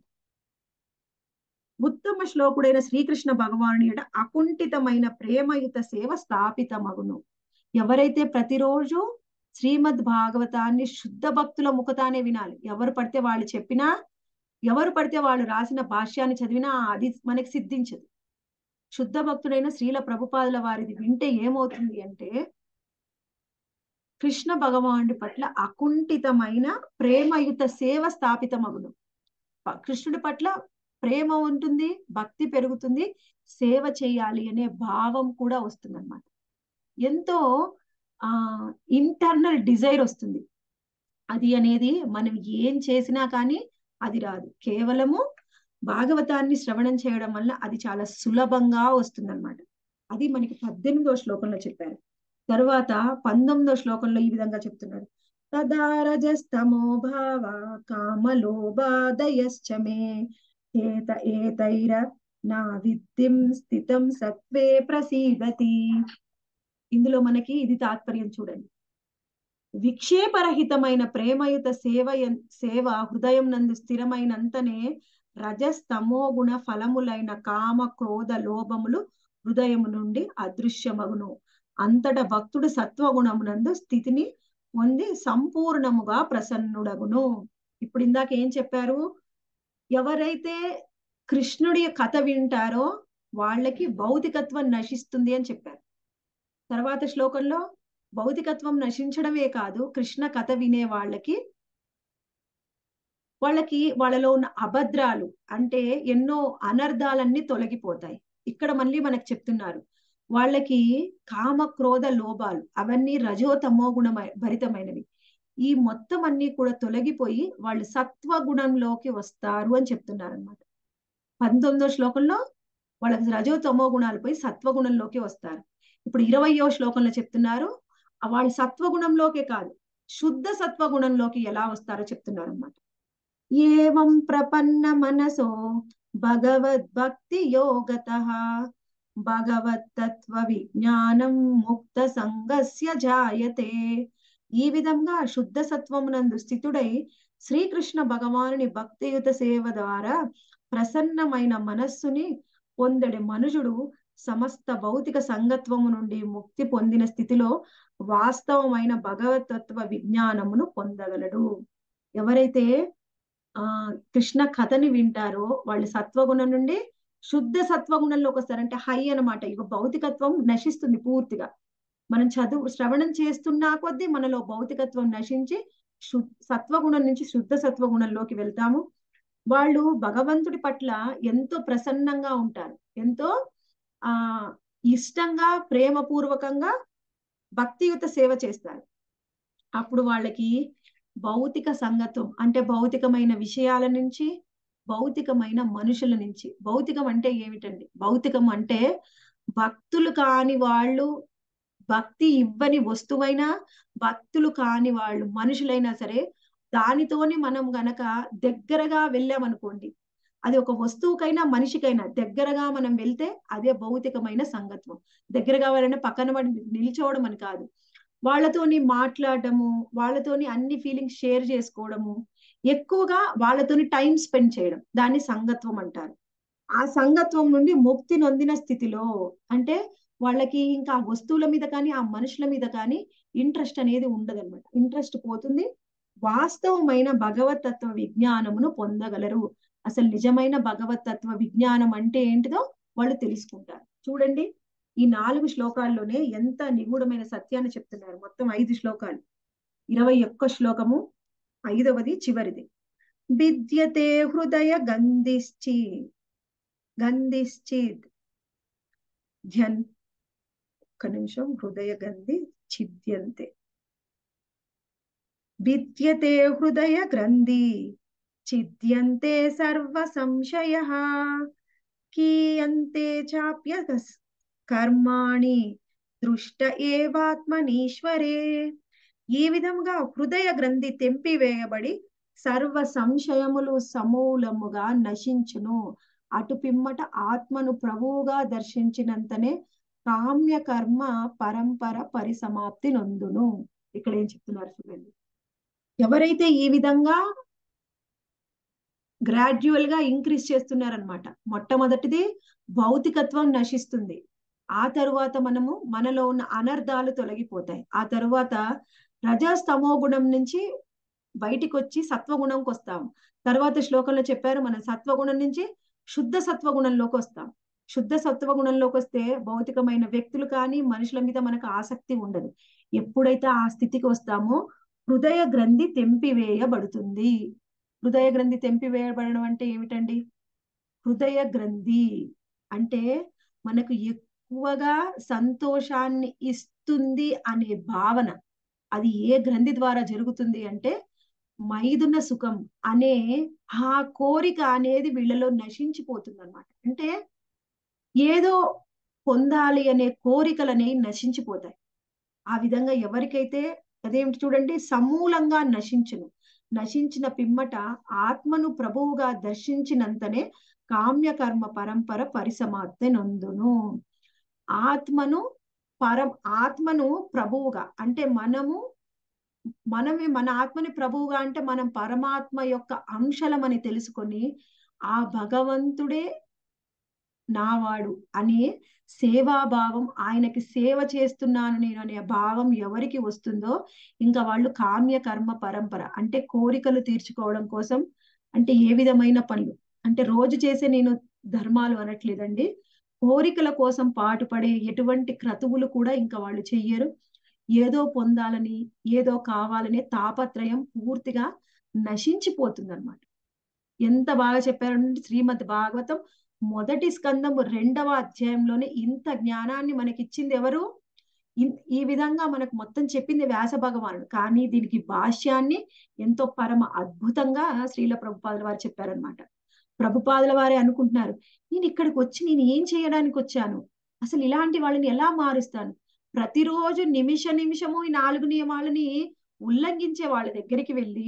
ఉత్తమ శ్లోకుడైన శ్రీకృష్ణ భగవానుని యొక్క అకుంఠితమైన ప్రేమయుత సేవ స్థాపితమగును ఎవరైతే ప్రతిరోజు శ్రీమద్ భాగవతాన్ని శుద్ధ భక్తుల ముఖతానే వినాలి ఎవరు పడితే వాళ్ళు చెప్పినా ఎవరు పడితే వాళ్ళు రాసిన భాష్యాన్ని చదివినా అది మనకి సిద్ధించదు శుద్ధ భక్తుడైన శ్రీల ప్రభుపాదుల వారిది వింటే ఏమవుతుంది అంటే కృష్ణ భగవానుడి పట్ల అకుంఠితమైన ప్రేమయుత సేవ స్థాపితమగును కృష్ణుడి పట్ల ప్రేమ ఉంటుంది భక్తి పెరుగుతుంది సేవ చేయాలి అనే భావం కూడా వస్తుంది అనమాట ఎంతో ఆ ఇంటర్నల్ డిజైర్ వస్తుంది అది అనేది మనం ఏం చేసినా కానీ అది రాదు కేవలము భాగవతాన్ని శ్రవణం చేయడం వల్ల అది చాలా సులభంగా వస్తుందన్నమాట అది మనకి పద్దెనిమిదో శ్లోకంలో చెప్పారు తరువాత పంతొమ్మిదో శ్లోకంలో ఈ విధంగా చెప్తున్నారు తదారజస్తమో భావ కామలోబాదయశ్చ మే ఏత ఏతైర నా విద్ధిం స్థితం సత్వే ప్రసీదతి ఇందులో మనకి ఇది తాత్పర్యం చూడండి విక్షేపరహితమైన ప్రేమయుత సేవ సేవ హృదయం నందు స్థిరమైనంతనే రజస్తమో గుణ ఫలములైన కామ క్రోధ లోభములు హృదయము నుండి అదృశ్యమగును అంతట భక్తుడు సత్వగుణమునందు స్థితిని పొంది సంపూర్ణముగా ప్రసన్నుడగును ఇప్పుడు ఇందాక ఏం చెప్పారు ఎవరైతే కృష్ణుడి కథ వింటారో వాళ్ళకి భౌతికత్వం నశిస్తుంది అని చెప్పారు తర్వాత శ్లోకంలో భౌతికత్వం నశించడమే కాదు కృష్ణ కథ వినే వాళ్ళకి వాళ్ళకి వాళ్ళలో ఉన్న అభద్రాలు అంటే ఎన్నో అనర్థాలన్నీ తొలగిపోతాయి ఇక్కడ మళ్ళీ మనకు చెప్తున్నారు వాళ్ళకి కామ క్రోధ లోభాలు అవన్నీ రజోతమో గుణమై భరితమైనవి ఈ మొత్తం అన్ని కూడా తొలగిపోయి వాళ్ళు సత్వ గుణంలోకి వస్తారు అని చెప్తున్నారు అనమాట పంతొమ్మిదో శ్లోకంలో వాళ్ళకి రజోతమో గుణాలు పోయి సత్వగుణంలోకి వస్తారు ఇప్పుడు ఇరవయో శ్లోకంలో చెప్తున్నారు వాళ్ళు సత్వగుణంలోకే కాదు శుద్ధ సత్వగుణంలోకి ఎలా వస్తారో చెప్తున్నారు అనమాట ఏవం ప్రపన్న మనసో భగవద్భక్తి యోగత భగవత్తత్వ విజ్ఞానం ముక్త సంగస్య జాయతే ఈ విధంగా శుద్ధ సత్వమునందు స్థితుడై శ్రీకృష్ణ భగవానుని భక్తియుత సేవ ద్వారా ప్రసన్నమైన మనస్సుని పొందడి మనుజుడు సమస్త భౌతిక సంగత్వము నుండి ముక్తి పొందిన స్థితిలో వాస్తవమైన భగవతత్వ విజ్ఞానమును పొందగలడు ఎవరైతే ఆ కృష్ణ కథని వింటారో వాళ్ళు సత్వగుణం నుండి శుద్ధ సత్వగుణంలోకి వస్తారు అంటే హై అనమాట ఇక భౌతికత్వం నశిస్తుంది పూర్తిగా మనం చదువు శ్రవణం చేస్తున్నా కొద్దీ మనలో భౌతికత్వం నశించి శు సత్వగుణం నుంచి శుద్ధ సత్వగుణంలోకి వెళ్తాము వాళ్ళు భగవంతుడి పట్ల ఎంతో ప్రసన్నంగా ఉంటారు ఎంతో ఆ ఇష్టంగా ప్రేమపూర్వకంగా భక్తియుత సేవ చేస్తారు అప్పుడు వాళ్ళకి భౌతిక సంగత్వం అంటే భౌతికమైన విషయాల నుంచి భౌతికమైన మనుషుల నుంచి భౌతికం అంటే ఏమిటండి భౌతికం అంటే భక్తులు కాని వాళ్ళు భక్తి ఇవ్వని వస్తువైనా భక్తులు కాని వాళ్ళు మనుషులైనా సరే దానితోని మనం గనక దగ్గరగా వెళ్ళామనుకోండి అది ఒక వస్తువుకైనా మనిషికైనా దగ్గరగా మనం వెళ్తే అదే భౌతికమైన సంగత్వం దగ్గరగా వెళ్ళిన పక్కన పడి నిల్చోవడం అని కాదు వాళ్ళతోని మాట్లాడడము వాళ్ళతోని అన్ని ఫీలింగ్స్ షేర్ చేసుకోవడము ఎక్కువగా వాళ్ళతోని టైం స్పెండ్ చేయడం దాన్ని సంగత్వం అంటారు ఆ సంగత్వం నుండి ముక్తి నొందిన స్థితిలో అంటే వాళ్ళకి ఇంకా ఆ వస్తువుల మీద కానీ ఆ మనుషుల మీద కానీ ఇంట్రెస్ట్ అనేది ఉండదన్నమాట ఇంట్రెస్ట్ పోతుంది వాస్తవమైన భగవతత్వ విజ్ఞానమును పొందగలరు అసలు నిజమైన భగవతత్వ విజ్ఞానం అంటే ఏంటిదో వాళ్ళు తెలుసుకుంటారు చూడండి ఈ నాలుగు శ్లోకాల్లోనే ఎంత నిగూఢమైన సత్యాన్ని చెప్తున్నారు మొత్తం ఐదు శ్లోకాలు ఇరవై ఒక్క శ్లోకము ఐదవది చివరిది విద్యతే హృదయ గంధిశ్చి గంధిశ్చిద్ ధ్యన్ ఒక్క నిమిషం హృదయ గంధి ఛిద్యంతే విద్యతే హృదయ గ్రంథి ఛిద్యంతే సర్వ సంశయ కీయంతే చాప్య కర్మాణి దృష్ట ఏవాత్మనీశ్వరే ఈ విధంగా హృదయ గ్రంథి తెంపివేయబడి సర్వ సంశయములు సమూలముగా నశించును అటు పిమ్మట ఆత్మను ప్రభువుగా దర్శించినంతనే కామ్య కర్మ పరంపర పరిసమాప్తి నొందును ఇక్కడ ఏం చెప్తున్నారు చూడండి ఎవరైతే ఈ విధంగా గ్రాడ్యువల్ గా ఇంక్రీజ్ చేస్తున్నారనమాట మొట్టమొదటిది భౌతికత్వం నశిస్తుంది ఆ తరువాత మనము మనలో ఉన్న అనర్థాలు తొలగిపోతాయి ఆ తరువాత రజస్తమో గుణం నుంచి బయటికి వచ్చి సత్వగుణంకి వస్తాం తర్వాత శ్లోకంలో చెప్పారు మనం సత్వగుణం నుంచి శుద్ధ సత్వగుణంలోకి వస్తాం శుద్ధ సత్వగుణంలోకి వస్తే భౌతికమైన వ్యక్తులు కానీ మనుషుల మీద మనకు ఆసక్తి ఉండదు ఎప్పుడైతే ఆ స్థితికి వస్తామో హృదయ గ్రంథి తెంపివేయబడుతుంది హృదయ గ్రంథి తెంపివేయబడడం అంటే ఏమిటండి హృదయ గ్రంథి అంటే మనకు ఎక్కువగా సంతోషాన్ని ఇస్తుంది అనే భావన అది ఏ గ్రంథి ద్వారా జరుగుతుంది అంటే మైదున సుఖం అనే ఆ కోరిక అనేది వీళ్ళలో నశించిపోతుంది అనమాట అంటే ఏదో పొందాలి అనే కోరికలనే నశించిపోతాయి ఆ విధంగా ఎవరికైతే అదేమిటి చూడండి సమూలంగా నశించును నశించిన పిమ్మట ఆత్మను ప్రభువుగా దర్శించినంతనే కామ్యకర్మ పరంపర పరిసమాప్తి నందును ఆత్మను పరం ఆత్మను ప్రభువుగా అంటే మనము మనమే మన ఆత్మని ప్రభువుగా అంటే మనం పరమాత్మ యొక్క అంశలమని తెలుసుకొని ఆ భగవంతుడే నావాడు అనే సేవాభావం ఆయనకి సేవ చేస్తున్నాను నేను అనే భావం ఎవరికి వస్తుందో ఇంకా వాళ్ళు కామ్య కర్మ పరంపర అంటే కోరికలు తీర్చుకోవడం కోసం అంటే ఏ విధమైన పనులు అంటే రోజు చేసే నేను ధర్మాలు అనట్లేదండి కోరికల కోసం పాటుపడే ఎటువంటి క్రతువులు కూడా ఇంకా వాళ్ళు చెయ్యరు ఏదో పొందాలని ఏదో కావాలనే తాపత్రయం పూర్తిగా నశించిపోతుంది అనమాట ఎంత బాగా చెప్పారంటే శ్రీమద్ భాగవతం మొదటి స్కందము రెండవ అధ్యాయంలోనే ఇంత జ్ఞానాన్ని మనకిచ్చింది ఎవరు ఈ విధంగా మనకు మొత్తం చెప్పింది వ్యాస భగవానుడు కానీ దీనికి భాష్యాన్ని ఎంతో పరమ అద్భుతంగా శ్రీల ప్రభుపాదుల వారు చెప్పారనమాట ప్రభుపాదుల వారే అనుకుంటున్నారు నేను ఇక్కడికి వచ్చి నేను ఏం చేయడానికి వచ్చాను అసలు ఇలాంటి వాళ్ళని ఎలా మారుస్తాను ప్రతిరోజు నిమిష నిమిషము ఈ నాలుగు నియమాలని ఉల్లంఘించే వాళ్ళ దగ్గరికి వెళ్ళి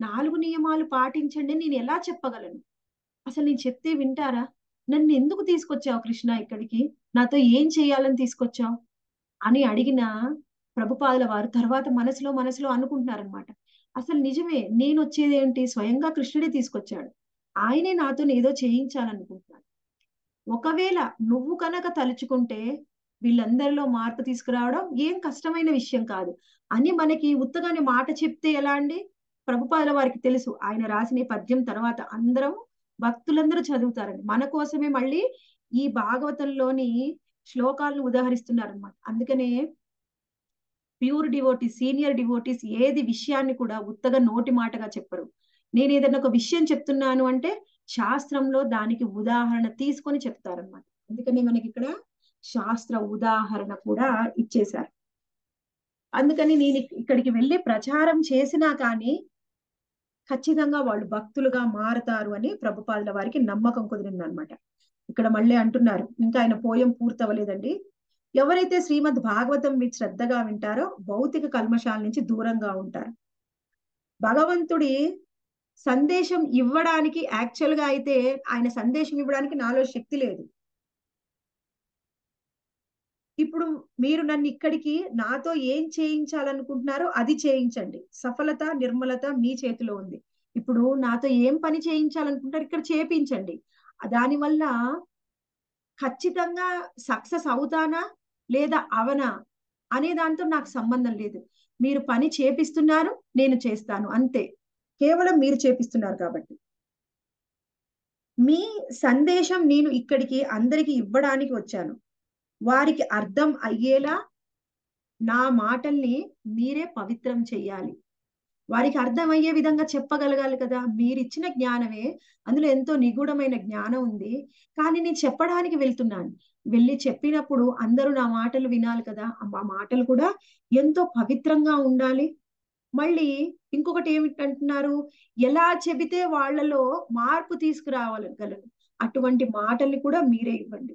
నాలుగు నియమాలు పాటించండి నేను ఎలా చెప్పగలను అసలు నేను చెప్తే వింటారా నన్ను ఎందుకు తీసుకొచ్చావు కృష్ణ ఇక్కడికి నాతో ఏం చేయాలని తీసుకొచ్చావు అని అడిగిన ప్రభుపాదుల వారు తర్వాత మనసులో మనసులో అనుకుంటున్నారనమాట అసలు నిజమే నేను వచ్చేది ఏంటి స్వయంగా కృష్ణుడే తీసుకొచ్చాడు ఆయనే నాతో ఏదో చేయించాలనుకుంటున్నాడు ఒకవేళ నువ్వు కనుక తలుచుకుంటే వీళ్ళందరిలో మార్పు తీసుకురావడం ఏం కష్టమైన విషయం కాదు అని మనకి ఉత్తగానే మాట చెప్తే ఎలా అండి ప్రభుపాదుల వారికి తెలుసు ఆయన రాసిన ఈ పద్యం తర్వాత అందరం భక్తులందరూ చదువుతారండి మన కోసమే మళ్ళీ ఈ భాగవతంలోని శ్లోకాలను ఉదాహరిస్తున్నారనమాట అందుకనే ప్యూర్ డివోటీస్ సీనియర్ డివోటీస్ ఏది విషయాన్ని కూడా ఉత్తగా నోటి మాటగా చెప్పరు నేను ఏదైనా ఒక విషయం చెప్తున్నాను అంటే శాస్త్రంలో దానికి ఉదాహరణ తీసుకొని చెప్తారనమాట అందుకని మనకి ఇక్కడ శాస్త్ర ఉదాహరణ కూడా ఇచ్చేశారు అందుకని నేను ఇక్కడికి వెళ్ళి ప్రచారం చేసినా కానీ ఖచ్చితంగా వాళ్ళు భక్తులుగా మారతారు అని ప్రభుపాదుల వారికి నమ్మకం కుదిరింది అనమాట ఇక్కడ మళ్ళీ అంటున్నారు ఇంకా ఆయన పోయం పూర్తవలేదండి ఎవరైతే శ్రీమద్ భాగవతం మీరు శ్రద్ధగా వింటారో భౌతిక కల్మషాల నుంచి దూరంగా ఉంటారు భగవంతుడి సందేశం ఇవ్వడానికి యాక్చువల్ గా అయితే ఆయన సందేశం ఇవ్వడానికి నాలో శక్తి లేదు ఇప్పుడు మీరు నన్ను ఇక్కడికి నాతో ఏం చేయించాలనుకుంటున్నారో అది చేయించండి సఫలత నిర్మలత మీ చేతిలో ఉంది ఇప్పుడు నాతో ఏం పని చేయించాలనుకుంటారు ఇక్కడ చేపించండి దానివల్ల ఖచ్చితంగా సక్సెస్ అవుతానా లేదా అవనా అనే దాంతో నాకు సంబంధం లేదు మీరు పని చేపిస్తున్నారు నేను చేస్తాను అంతే కేవలం మీరు చేపిస్తున్నారు కాబట్టి మీ సందేశం నేను ఇక్కడికి అందరికి ఇవ్వడానికి వచ్చాను వారికి అర్థం అయ్యేలా నా మాటల్ని మీరే పవిత్రం చెయ్యాలి వారికి అర్థమయ్యే విధంగా చెప్పగలగాలి కదా మీరిచ్చిన జ్ఞానమే అందులో ఎంతో నిగూఢమైన జ్ఞానం ఉంది కానీ నేను చెప్పడానికి వెళ్తున్నాను వెళ్ళి చెప్పినప్పుడు అందరూ నా మాటలు వినాలి కదా ఆ మాటలు కూడా ఎంతో పవిత్రంగా ఉండాలి మళ్ళీ ఇంకొకటి ఏమిటంటున్నారు ఎలా చెబితే వాళ్ళలో మార్పు తీసుకురావాలగలరు అటువంటి మాటల్ని కూడా మీరే ఇవ్వండి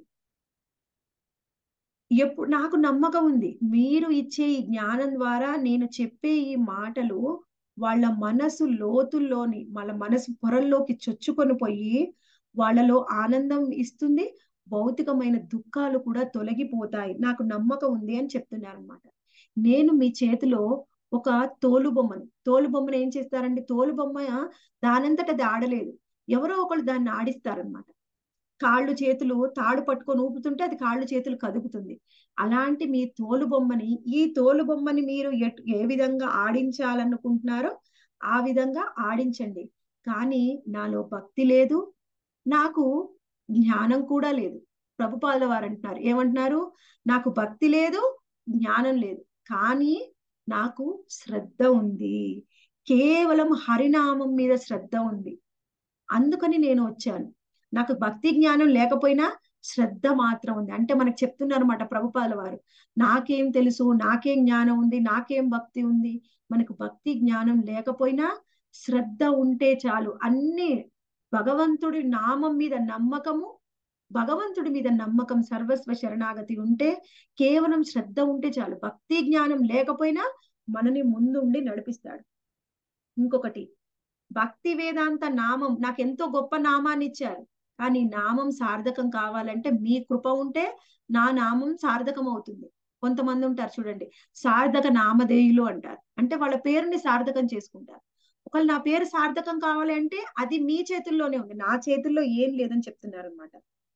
ఎప్పుడు నాకు నమ్మకం ఉంది మీరు ఇచ్చే ఈ జ్ఞానం ద్వారా నేను చెప్పే ఈ మాటలు వాళ్ళ మనసు లోతుల్లోని వాళ్ళ మనసు పొరల్లోకి చొచ్చుకొని పోయి వాళ్ళలో ఆనందం ఇస్తుంది భౌతికమైన దుఃఖాలు కూడా తొలగిపోతాయి నాకు నమ్మకం ఉంది అని చెప్తున్నారు అనమాట నేను మీ చేతిలో ఒక తోలు బొమ్మను తోలు బొమ్మను ఏం చేస్తారండి తోలు బొమ్మ దానంతట అది ఆడలేదు ఎవరో ఒకళ్ళు దాన్ని ఆడిస్తారనమాట కాళ్ళు చేతులు తాడు పట్టుకొని ఊపుతుంటే అది కాళ్ళు చేతులు కదుపుతుంది అలాంటి మీ తోలు బొమ్మని ఈ తోలు బొమ్మని మీరు ఏ విధంగా ఆడించాలనుకుంటున్నారో ఆ విధంగా ఆడించండి కానీ నాలో భక్తి లేదు నాకు జ్ఞానం కూడా లేదు ప్రభుపాద వారు అంటున్నారు ఏమంటున్నారు నాకు భక్తి లేదు జ్ఞానం లేదు కానీ నాకు శ్రద్ధ ఉంది కేవలం హరినామం మీద శ్రద్ధ ఉంది అందుకని నేను వచ్చాను నాకు భక్తి జ్ఞానం లేకపోయినా శ్రద్ధ మాత్రం ఉంది అంటే మనకు చెప్తున్నారు అనమాట ప్రభుపాల వారు నాకేం తెలుసు నాకేం జ్ఞానం ఉంది నాకేం భక్తి ఉంది మనకు భక్తి జ్ఞానం లేకపోయినా శ్రద్ధ ఉంటే చాలు అన్ని భగవంతుడి నామం మీద నమ్మకము భగవంతుడి మీద నమ్మకం సర్వస్వ శరణాగతి ఉంటే కేవలం శ్రద్ధ ఉంటే చాలు భక్తి జ్ఞానం లేకపోయినా మనని ముందుండి నడిపిస్తాడు ఇంకొకటి భక్తి వేదాంత నామం నాకు ఎంతో గొప్ప నామాన్ని ఇచ్చారు కానీ నామం సార్థకం కావాలంటే మీ కృప ఉంటే నా నామం సార్థకం అవుతుంది కొంతమంది ఉంటారు చూడండి సార్థక నామధేయులు అంటారు అంటే వాళ్ళ పేరుని సార్థకం చేసుకుంటారు ఒకవేళ నా పేరు సార్థకం కావాలి అంటే అది మీ చేతుల్లోనే ఉంది నా చేతుల్లో ఏం లేదని చెప్తున్నారు అనమాట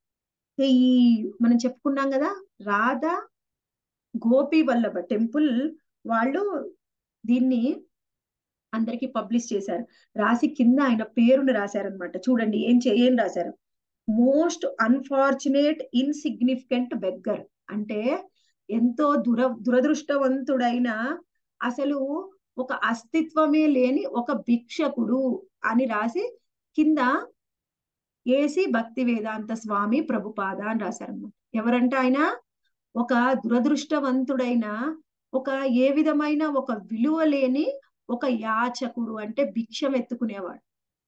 ఈ మనం చెప్పుకున్నాం కదా రాధా గోపి వల్లభ టెంపుల్ వాళ్ళు దీన్ని అందరికి పబ్లిష్ చేశారు రాసి కింద ఆయన పేరును రాశారనమాట చూడండి ఏం ఏం రాశారు మోస్ట్ అన్ఫార్చునేట్ ఇన్సిగ్నిఫికెంట్ బెగ్గర్ అంటే ఎంతో దుర దురదృష్టవంతుడైన అసలు ఒక అస్తిత్వమే లేని ఒక భిక్షకుడు అని రాసి కింద ఏసి భక్తి వేదాంత స్వామి ప్రభుపాద అని రాశారన్నమాట ఎవరంటే ఆయన ఒక దురదృష్టవంతుడైన ఒక ఏ విధమైన ఒక విలువ లేని ఒక యాచకుడు అంటే భిక్షం ఎత్తుకునేవాడు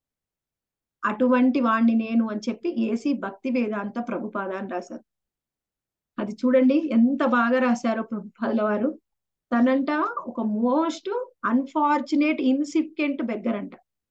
అటువంటి వాణ్ణి నేను అని చెప్పి ఏసి భక్తి వేదాంత ప్రభుపాద అని రాశారు అది చూడండి ఎంత బాగా రాశారో ప్రభుపాదుల వారు తనంట ఒక మోస్ట్ అన్ఫార్చునేట్ ఇన్సిఫికెంట్ బెగ్గర్ అంట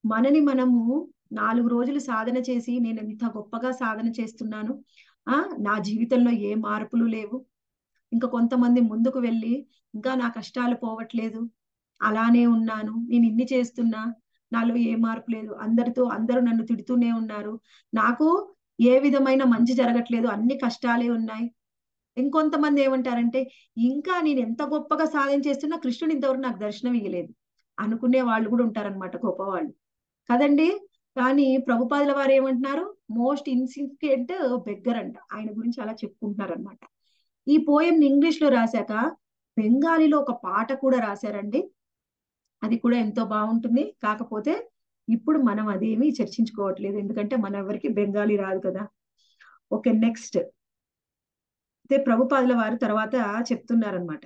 మనని మనము నాలుగు రోజులు సాధన చేసి నేను ఎంత గొప్పగా సాధన చేస్తున్నాను ఆ నా జీవితంలో ఏ మార్పులు లేవు ఇంకా కొంతమంది ముందుకు వెళ్ళి ఇంకా నా కష్టాలు పోవట్లేదు అలానే ఉన్నాను నేను ఇన్ని చేస్తున్నా నాలో ఏ మార్పు లేదు అందరితో అందరూ నన్ను తిడుతూనే ఉన్నారు నాకు ఏ విధమైన మంచి జరగట్లేదు అన్ని కష్టాలే ఉన్నాయి ఇంకొంతమంది ఏమంటారంటే ఇంకా నేను ఎంత గొప్పగా సాధన చేస్తున్నా కృష్ణుడు ఇంతవరకు నాకు దర్శనం ఇవ్వలేదు అనుకునే వాళ్ళు కూడా ఉంటారనమాట గొప్పవాళ్ళు కదండి కానీ ప్రభుపాదుల వారు ఏమంటున్నారు మోస్ట్ ఇన్సిగ్నిఫికెంట్ బెగ్గర్ అంట ఆయన గురించి అలా చెప్పుకుంటున్నారు అనమాట ఈ పోయం ఇంగ్లీష్ లో రాశాక బెంగాలీలో ఒక పాట కూడా రాశారండి అది కూడా ఎంతో బాగుంటుంది కాకపోతే ఇప్పుడు మనం అదేమీ చర్చించుకోవట్లేదు ఎందుకంటే మన ఎవరికి బెంగాలీ రాదు కదా ఓకే నెక్స్ట్ అయితే ప్రభుపాదుల వారు తర్వాత చెప్తున్నారనమాట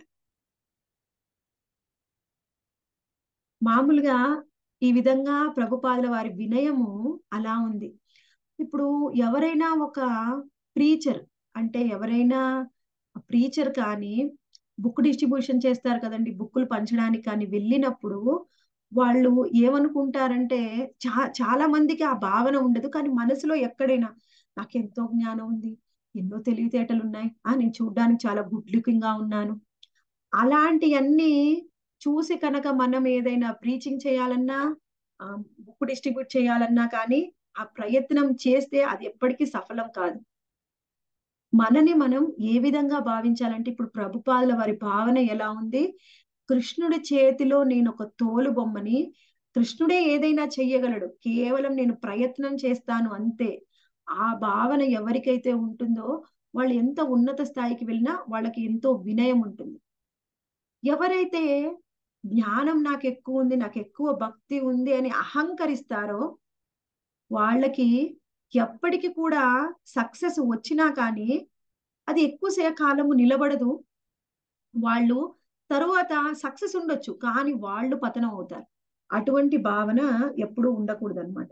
మామూలుగా ఈ విధంగా ప్రభుపాదుల వారి వినయము అలా ఉంది ఇప్పుడు ఎవరైనా ఒక ప్రీచర్ అంటే ఎవరైనా ప్రీచర్ కానీ బుక్ డిస్ట్రిబ్యూషన్ చేస్తారు కదండి బుక్కులు పంచడానికి కానీ వెళ్ళినప్పుడు వాళ్ళు ఏమనుకుంటారంటే చా చాలా మందికి ఆ భావన ఉండదు కానీ మనసులో ఎక్కడైనా నాకు ఎంతో జ్ఞానం ఉంది ఎన్నో తెలివితేటలు ఉన్నాయి ఆ నేను చూడ్డానికి చాలా గుడ్ లుకింగ్ గా ఉన్నాను అలాంటివన్నీ చూసి కనుక మనం ఏదైనా ప్రీచింగ్ చేయాలన్నా బుక్ డిస్ట్రిబ్యూట్ చేయాలన్నా కానీ ఆ ప్రయత్నం చేస్తే అది ఎప్పటికీ సఫలం కాదు మనని మనం ఏ విధంగా భావించాలంటే ఇప్పుడు ప్రభుపాదుల వారి భావన ఎలా ఉంది కృష్ణుడి చేతిలో నేను ఒక తోలు బొమ్మని కృష్ణుడే ఏదైనా చెయ్యగలడు కేవలం నేను ప్రయత్నం చేస్తాను అంతే ఆ భావన ఎవరికైతే ఉంటుందో వాళ్ళు ఎంత ఉన్నత స్థాయికి వెళ్ళినా వాళ్ళకి ఎంతో వినయం ఉంటుంది ఎవరైతే జ్ఞానం నాకు ఎక్కువ ఉంది నాకు ఎక్కువ భక్తి ఉంది అని అహంకరిస్తారో వాళ్ళకి ఎప్పటికి కూడా సక్సెస్ వచ్చినా కానీ అది ఎక్కువ కాలము నిలబడదు వాళ్ళు తరువాత సక్సెస్ ఉండొచ్చు కానీ వాళ్ళు పతనం అవుతారు అటువంటి భావన ఎప్పుడూ ఉండకూడదు అనమాట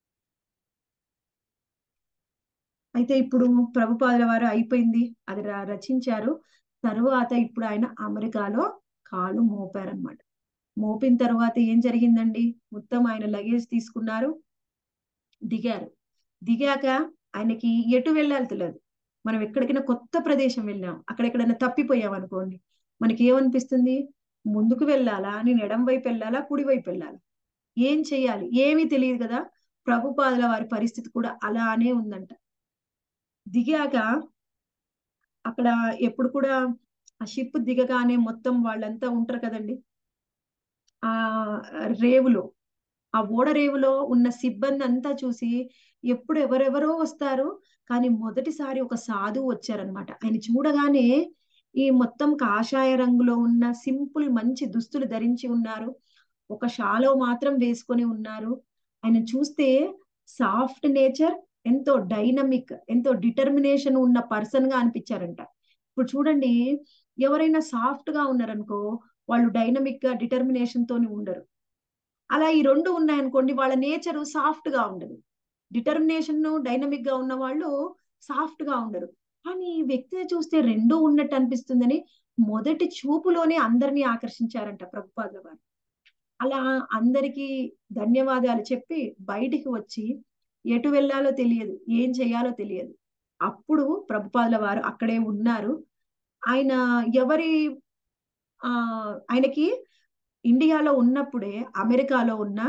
అయితే ఇప్పుడు ప్రభుపాదుల వారు అయిపోయింది అది రచించారు తరువాత ఇప్పుడు ఆయన అమెరికాలో కాలు మోపారనమాట మోపిన తర్వాత ఏం జరిగిందండి మొత్తం ఆయన లగేజ్ తీసుకున్నారు దిగారు దిగాక ఆయనకి ఎటు వెళ్ళాలి తెలియదు మనం ఎక్కడికైనా కొత్త ప్రదేశం వెళ్ళాం అక్కడెక్కడైనా తప్పిపోయాం అనుకోండి మనకి ఏమనిపిస్తుంది ముందుకు వెళ్ళాలా నేను ఎడం వైపు వెళ్ళాలా కుడి వైపు వెళ్ళాలా ఏం చెయ్యాలి ఏమీ తెలియదు కదా ప్రభుపాదుల వారి పరిస్థితి కూడా అలానే ఉందంట దిగాక అక్కడ ఎప్పుడు కూడా ఆ షిప్ దిగగానే మొత్తం వాళ్ళంతా ఉంటారు కదండి ఆ రేవులో ఆ ఓడ రేవులో ఉన్న సిబ్బంది అంతా చూసి ఎప్పుడు ఎవరెవరో వస్తారు కానీ మొదటిసారి ఒక సాధువు వచ్చారనమాట ఆయన చూడగానే ఈ మొత్తం కాషాయ రంగులో ఉన్న సింపుల్ మంచి దుస్తులు ధరించి ఉన్నారు ఒక షాలో మాత్రం వేసుకొని ఉన్నారు ఆయన చూస్తే సాఫ్ట్ నేచర్ ఎంతో డైనమిక్ ఎంతో డిటర్మినేషన్ ఉన్న పర్సన్ గా అనిపించారంట ఇప్పుడు చూడండి ఎవరైనా సాఫ్ట్ గా ఉన్నారనుకో వాళ్ళు డైనమిక్ గా డిటర్మినేషన్ తోని ఉండరు అలా ఈ రెండు ఉన్నాయనుకోండి వాళ్ళ నేచరు సాఫ్ట్ గా ఉండదు డిటర్మినేషన్ డైనమిక్ గా ఉన్న వాళ్ళు సాఫ్ట్ గా ఉండరు కానీ ఈ వ్యక్తిని చూస్తే రెండూ ఉన్నట్టు అనిపిస్తుందని మొదటి చూపులోనే అందరినీ ఆకర్షించారంట ప్రభుపాదుల వారు అలా అందరికీ ధన్యవాదాలు చెప్పి బయటికి వచ్చి ఎటు వెళ్ళాలో తెలియదు ఏం చేయాలో తెలియదు అప్పుడు ప్రభుపాదుల వారు అక్కడే ఉన్నారు ఆయన ఎవరి ఆ ఆయనకి ఇండియాలో ఉన్నప్పుడే అమెరికాలో ఉన్న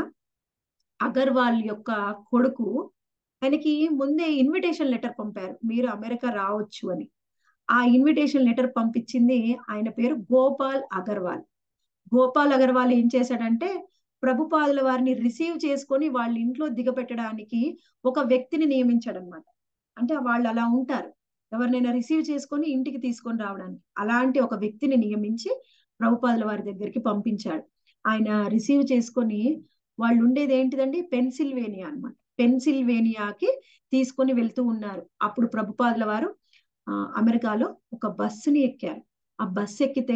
అగర్వాల్ యొక్క కొడుకు ఆయనకి ముందే ఇన్విటేషన్ లెటర్ పంపారు మీరు అమెరికా రావచ్చు అని ఆ ఇన్విటేషన్ లెటర్ పంపించింది ఆయన పేరు గోపాల్ అగర్వాల్ గోపాల్ అగర్వాల్ ఏం చేశాడంటే ప్రభుపాదుల వారిని రిసీవ్ చేసుకొని వాళ్ళ ఇంట్లో దిగపెట్టడానికి ఒక వ్యక్తిని నియమించాడనమాట అంటే వాళ్ళు అలా ఉంటారు ఎవరినైనా రిసీవ్ చేసుకొని ఇంటికి తీసుకొని రావడానికి అలాంటి ఒక వ్యక్తిని నియమించి ప్రభుపాదుల వారి దగ్గరికి పంపించాడు ఆయన రిసీవ్ చేసుకొని వాళ్ళు ఉండేది ఏంటిదండి పెన్సిల్వేనియా అనమాట పెన్సిల్వేనియాకి తీసుకొని వెళ్తూ ఉన్నారు అప్పుడు ప్రభుపాదుల వారు అమెరికాలో ఒక బస్సుని ఎక్కారు ఆ బస్సు ఎక్కితే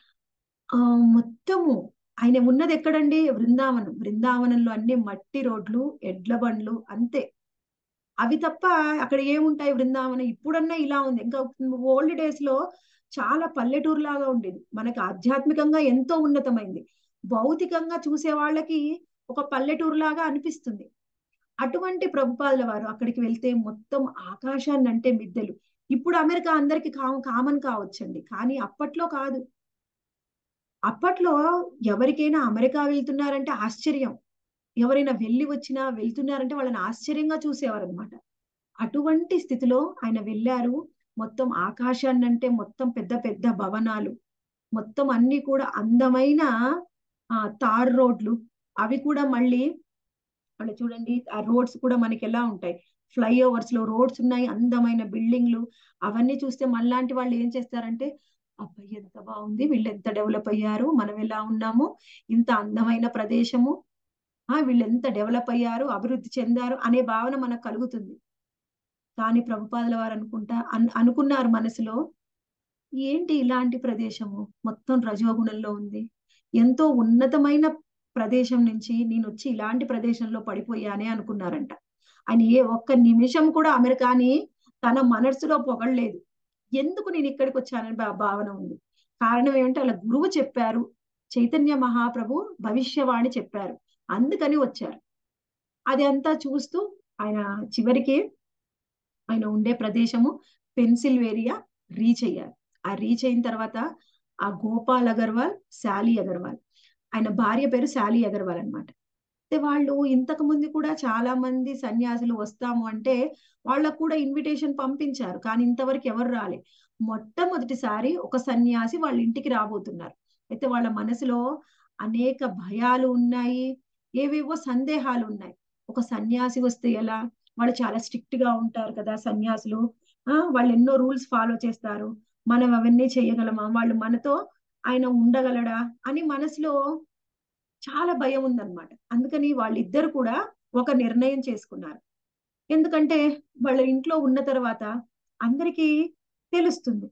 ఆ మొత్తము ఆయన ఉన్నది ఎక్కడండి బృందావనం బృందావనంలో అన్ని మట్టి రోడ్లు ఎడ్ల బండ్లు అంతే అవి తప్ప అక్కడ ఏముంటాయి బృందావనం ఇప్పుడన్నా ఇలా ఉంది ఇంకా ఓల్డ్ డేస్ లో చాలా పల్లెటూరు లాగా ఉండేది మనకి ఆధ్యాత్మికంగా ఎంతో ఉన్నతమైంది భౌతికంగా చూసే వాళ్ళకి ఒక పల్లెటూరు లాగా అనిపిస్తుంది అటువంటి ప్రభుపాదుల వారు అక్కడికి వెళ్తే మొత్తం ఆకాశాన్ని అంటే మిద్దెలు ఇప్పుడు అమెరికా అందరికి కామన్ కావచ్చండి కానీ అప్పట్లో కాదు అప్పట్లో ఎవరికైనా అమెరికా వెళ్తున్నారంటే ఆశ్చర్యం ఎవరైనా వెళ్ళి వచ్చినా వెళ్తున్నారంటే వాళ్ళని ఆశ్చర్యంగా చూసేవారు అనమాట అటువంటి స్థితిలో ఆయన వెళ్ళారు మొత్తం ఆకాశాన్ని అంటే మొత్తం పెద్ద పెద్ద భవనాలు మొత్తం అన్ని కూడా అందమైన ఆ తార్ రోడ్లు అవి కూడా మళ్ళీ అక్కడ చూడండి ఆ రోడ్స్ కూడా మనకి ఎలా ఉంటాయి ఫ్లైఓవర్స్ లో రోడ్స్ ఉన్నాయి అందమైన బిల్డింగ్లు అవన్నీ చూస్తే మనలాంటి వాళ్ళు ఏం చేస్తారంటే అబ్బాయి ఎంత బాగుంది వీళ్ళు ఎంత డెవలప్ అయ్యారు మనం ఎలా ఉన్నాము ఇంత అందమైన ప్రదేశము ఆ వీళ్ళు ఎంత డెవలప్ అయ్యారు అభివృద్ధి చెందారు అనే భావన మనకు కలుగుతుంది కానీ ప్రభుపాదుల వారు అనుకుంటా అన్ అనుకున్నారు మనసులో ఏంటి ఇలాంటి ప్రదేశము మొత్తం రజోగుణంలో ఉంది ఎంతో ఉన్నతమైన ప్రదేశం నుంచి నేను వచ్చి ఇలాంటి ప్రదేశంలో పడిపోయానే అనుకున్నారంట ఆయన ఏ ఒక్క నిమిషం కూడా అమెరికాని తన మనస్సులో పొగడలేదు ఎందుకు నేను ఇక్కడికి వచ్చానని భావన ఉంది కారణం ఏమంటే అలా గురువు చెప్పారు చైతన్య మహాప్రభు భవిష్యవాణి చెప్పారు అందుకని వచ్చారు అది అంతా చూస్తూ ఆయన చివరికి ఆయన ఉండే ప్రదేశము పెన్సిల్వేరియా రీచ్ అయ్యారు ఆ రీచ్ అయిన తర్వాత ఆ గోపాల్ అగర్వాల్ శాలీ అగర్వాల్ ఆయన భార్య పేరు శాలీ అగర్వాల్ అనమాట అయితే వాళ్ళు ఇంతకు ముందు కూడా చాలా మంది సన్యాసులు వస్తాము అంటే వాళ్ళకు కూడా ఇన్విటేషన్ పంపించారు కానీ ఇంతవరకు ఎవరు రాలే మొట్టమొదటిసారి ఒక సన్యాసి వాళ్ళ ఇంటికి రాబోతున్నారు అయితే వాళ్ళ మనసులో అనేక భయాలు ఉన్నాయి ఏవేవో సందేహాలు ఉన్నాయి ఒక సన్యాసి వస్తే ఎలా వాళ్ళు చాలా స్ట్రిక్ట్ గా ఉంటారు కదా సన్యాసులు ఆ వాళ్ళు ఎన్నో రూల్స్ ఫాలో చేస్తారు మనం అవన్నీ చేయగలమా వాళ్ళు మనతో ఆయన ఉండగలడా అని మనసులో చాలా భయం ఉందన్నమాట అందుకని వాళ్ళిద్దరు కూడా ఒక నిర్ణయం చేసుకున్నారు ఎందుకంటే వాళ్ళ ఇంట్లో ఉన్న తర్వాత అందరికీ తెలుస్తుంది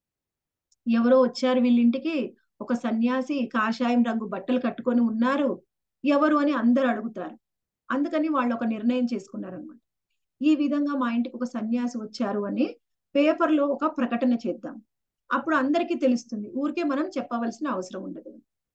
ఎవరో వచ్చారు వీళ్ళింటికి ఒక సన్యాసి కాషాయం రంగు బట్టలు కట్టుకొని ఉన్నారు ఎవరు అని అందరు అడుగుతారు అందుకని వాళ్ళు ఒక నిర్ణయం చేసుకున్నారనమాట ఈ విధంగా మా ఇంటికి ఒక సన్యాసి వచ్చారు అని పేపర్లో ఒక ప్రకటన చేద్దాం అప్పుడు అందరికీ తెలుస్తుంది ఊరికే మనం చెప్పవలసిన అవసరం ఉండదు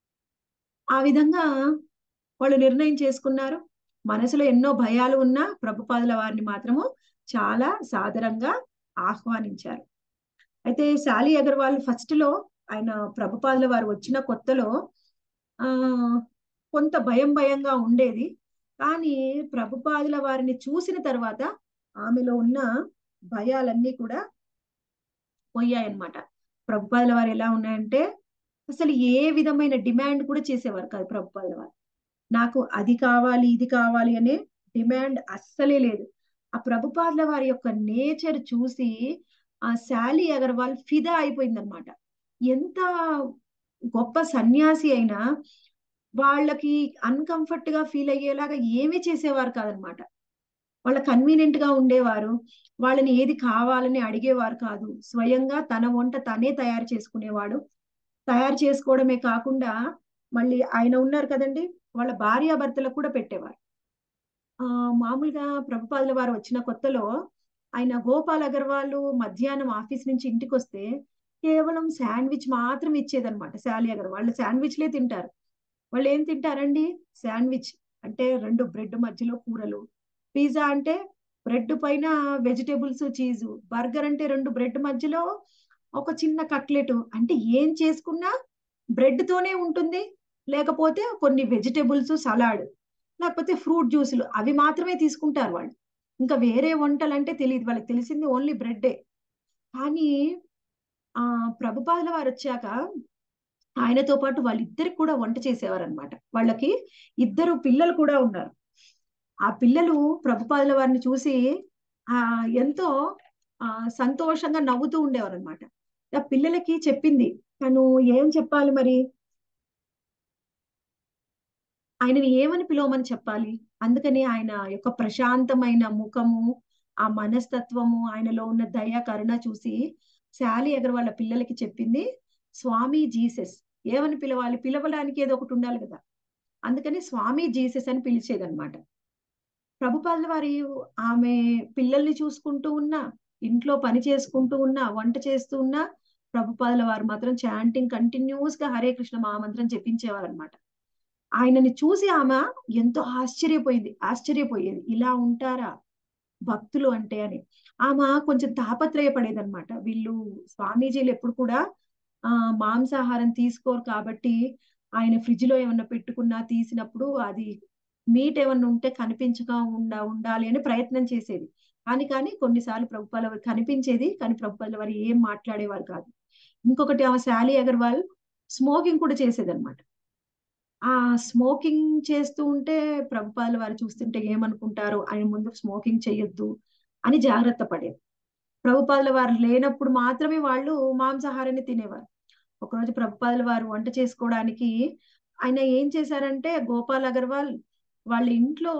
ఆ విధంగా వాళ్ళు నిర్ణయం చేసుకున్నారు మనసులో ఎన్నో భయాలు ఉన్నా ప్రభుపాదుల వారిని మాత్రము చాలా సాదరంగా ఆహ్వానించారు అయితే శాలి అగర్వాల్ ఫస్ట్ లో ఆయన ప్రభుపాదుల వారు వచ్చిన కొత్తలో ఆ కొంత భయం భయంగా ఉండేది కానీ ప్రభుపాదుల వారిని చూసిన తర్వాత ఆమెలో ఉన్న భయాలన్నీ కూడా పోయాయన్నమాట ప్రభుపాదుల వారు ఎలా ఉన్నాయంటే అసలు ఏ విధమైన డిమాండ్ కూడా చేసేవారు కాదు ప్రభుపాదుల వారు నాకు అది కావాలి ఇది కావాలి అనే డిమాండ్ అస్సలే లేదు ఆ ప్రభుపాదుల వారి యొక్క నేచర్ చూసి ఆ శాలీ అగర్వాల్ ఫిదా అయిపోయిందనమాట ఎంత గొప్ప సన్యాసి అయినా వాళ్ళకి అన్కంఫర్ట్ గా ఫీల్ అయ్యేలాగా ఏమీ చేసేవారు కాదనమాట వాళ్ళ కన్వీనియంట్ గా ఉండేవారు వాళ్ళని ఏది కావాలని అడిగేవారు కాదు స్వయంగా తన వంట తనే తయారు చేసుకునేవాడు తయారు చేసుకోవడమే కాకుండా మళ్ళీ ఆయన ఉన్నారు కదండి వాళ్ళ భార్యాభర్తలకు కూడా పెట్టేవారు ఆ మామూలుగా ప్రభుపాదుల వారు వచ్చిన కొత్తలో ఆయన గోపాల్ అగర్వాల్ మధ్యాహ్నం ఆఫీస్ నుంచి ఇంటికి వస్తే కేవలం శాండ్విచ్ మాత్రం ఇచ్చేదనమాట శాలీ అగర్ వాళ్ళు శాండ్విచ్లే తింటారు వాళ్ళు ఏం తింటారండి శాండ్విచ్ అంటే రెండు బ్రెడ్ మధ్యలో కూరలు పిజ్జా అంటే బ్రెడ్ పైన వెజిటేబుల్స్ చీజు బర్గర్ అంటే రెండు బ్రెడ్ మధ్యలో ఒక చిన్న కట్లెట్ అంటే ఏం చేసుకున్నా బ్రెడ్ తోనే ఉంటుంది లేకపోతే కొన్ని వెజిటేబుల్స్ సలాడ్ లేకపోతే ఫ్రూట్ జ్యూసులు అవి మాత్రమే తీసుకుంటారు వాళ్ళు ఇంకా వేరే వంటలు అంటే తెలియదు వాళ్ళకి తెలిసింది ఓన్లీ బ్రెడ్డే కానీ ఆ ప్రభుపాదుల వారు వచ్చాక ఆయనతో పాటు వాళ్ళిద్దరికి కూడా వంట చేసేవారు అనమాట వాళ్ళకి ఇద్దరు పిల్లలు కూడా ఉన్నారు ఆ పిల్లలు ప్రభుపాదుల వారిని చూసి ఆ ఎంతో ఆ సంతోషంగా నవ్వుతూ ఉండేవారు అనమాట ఆ పిల్లలకి చెప్పింది తను ఏం చెప్పాలి మరి ఆయనని ఏమని పిలవమని చెప్పాలి అందుకని ఆయన యొక్క ప్రశాంతమైన ముఖము ఆ మనస్తత్వము ఆయనలో ఉన్న దయ కరుణ చూసి శాలి ఎగర్ వాళ్ళ పిల్లలకి చెప్పింది స్వామి జీసస్ ఏమని పిలవాలి పిలవడానికి ఏదో ఒకటి ఉండాలి కదా అందుకని స్వామి జీసస్ అని పిలిచేదనమాట ప్రభుపాదుల వారి ఆమె పిల్లల్ని చూసుకుంటూ ఉన్నా ఇంట్లో పని చేసుకుంటూ ఉన్నా వంట చేస్తూ ఉన్నా ప్రభుపాదుల వారు మాత్రం చాంటింగ్ కంటిన్యూస్ గా హరే కృష్ణ మహామంత్రం చెప్పించేవారు అనమాట ఆయనని చూసి ఆమె ఎంతో ఆశ్చర్యపోయింది ఆశ్చర్యపోయేది ఇలా ఉంటారా భక్తులు అంటే అని ఆమె కొంచెం తాపత్రయపడేది అనమాట వీళ్ళు స్వామీజీలు ఎప్పుడు కూడా ఆ మాంసాహారం తీసుకోరు కాబట్టి ఆయన ఫ్రిడ్జ్ లో ఏమన్నా పెట్టుకున్నా తీసినప్పుడు అది మీట్ ఏమన్నా ఉంటే కనిపించగా ఉండ ఉండాలి అని ప్రయత్నం చేసేది కానీ కానీ కొన్నిసార్లు ప్రభుపాల వారు కనిపించేది కానీ ప్రభుపాల వారు ఏం మాట్లాడేవారు కాదు ఇంకొకటి ఆమె శాలీ అగర్వాల్ స్మోకింగ్ కూడా చేసేది అనమాట ఆ స్మోకింగ్ చేస్తూ ఉంటే ప్రభుపాల వారు చూస్తుంటే ఏమనుకుంటారు ఆయన ముందు స్మోకింగ్ చేయొద్దు అని జాగ్రత్త పడేది ప్రభుపాదుల వారు లేనప్పుడు మాత్రమే వాళ్ళు మాంసాహారాన్ని తినేవారు ఒకరోజు ప్రభుపాదుల వారు వంట చేసుకోవడానికి ఆయన ఏం చేశారంటే గోపాల్ అగర్వాల్ వాళ్ళ ఇంట్లో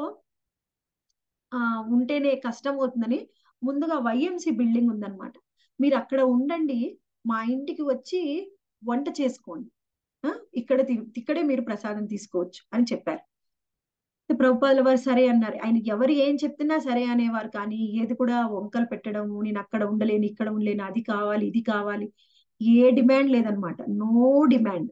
ఆ ఉంటేనే కష్టం అవుతుందని ముందుగా వైఎంసి బిల్డింగ్ ఉందన్నమాట మీరు అక్కడ ఉండండి మా ఇంటికి వచ్చి వంట చేసుకోండి ఆ, ఇక్కడ తి- ఇక్కడే మీరు ప్రసాదం తీసుకోవచ్చు అని చెప్పారు ప్రభుపాదుల వారు సరే అన్నారు ఆయన ఎవరు ఏం చెప్తున్నా సరే అనేవారు కానీ ఏది కూడా వంకలు పెట్టడం నేను అక్కడ ఉండలేను ఇక్కడ ఉండలేను అది కావాలి ఇది కావాలి ఏ డిమాండ్ లేదనమాట నో డిమాండ్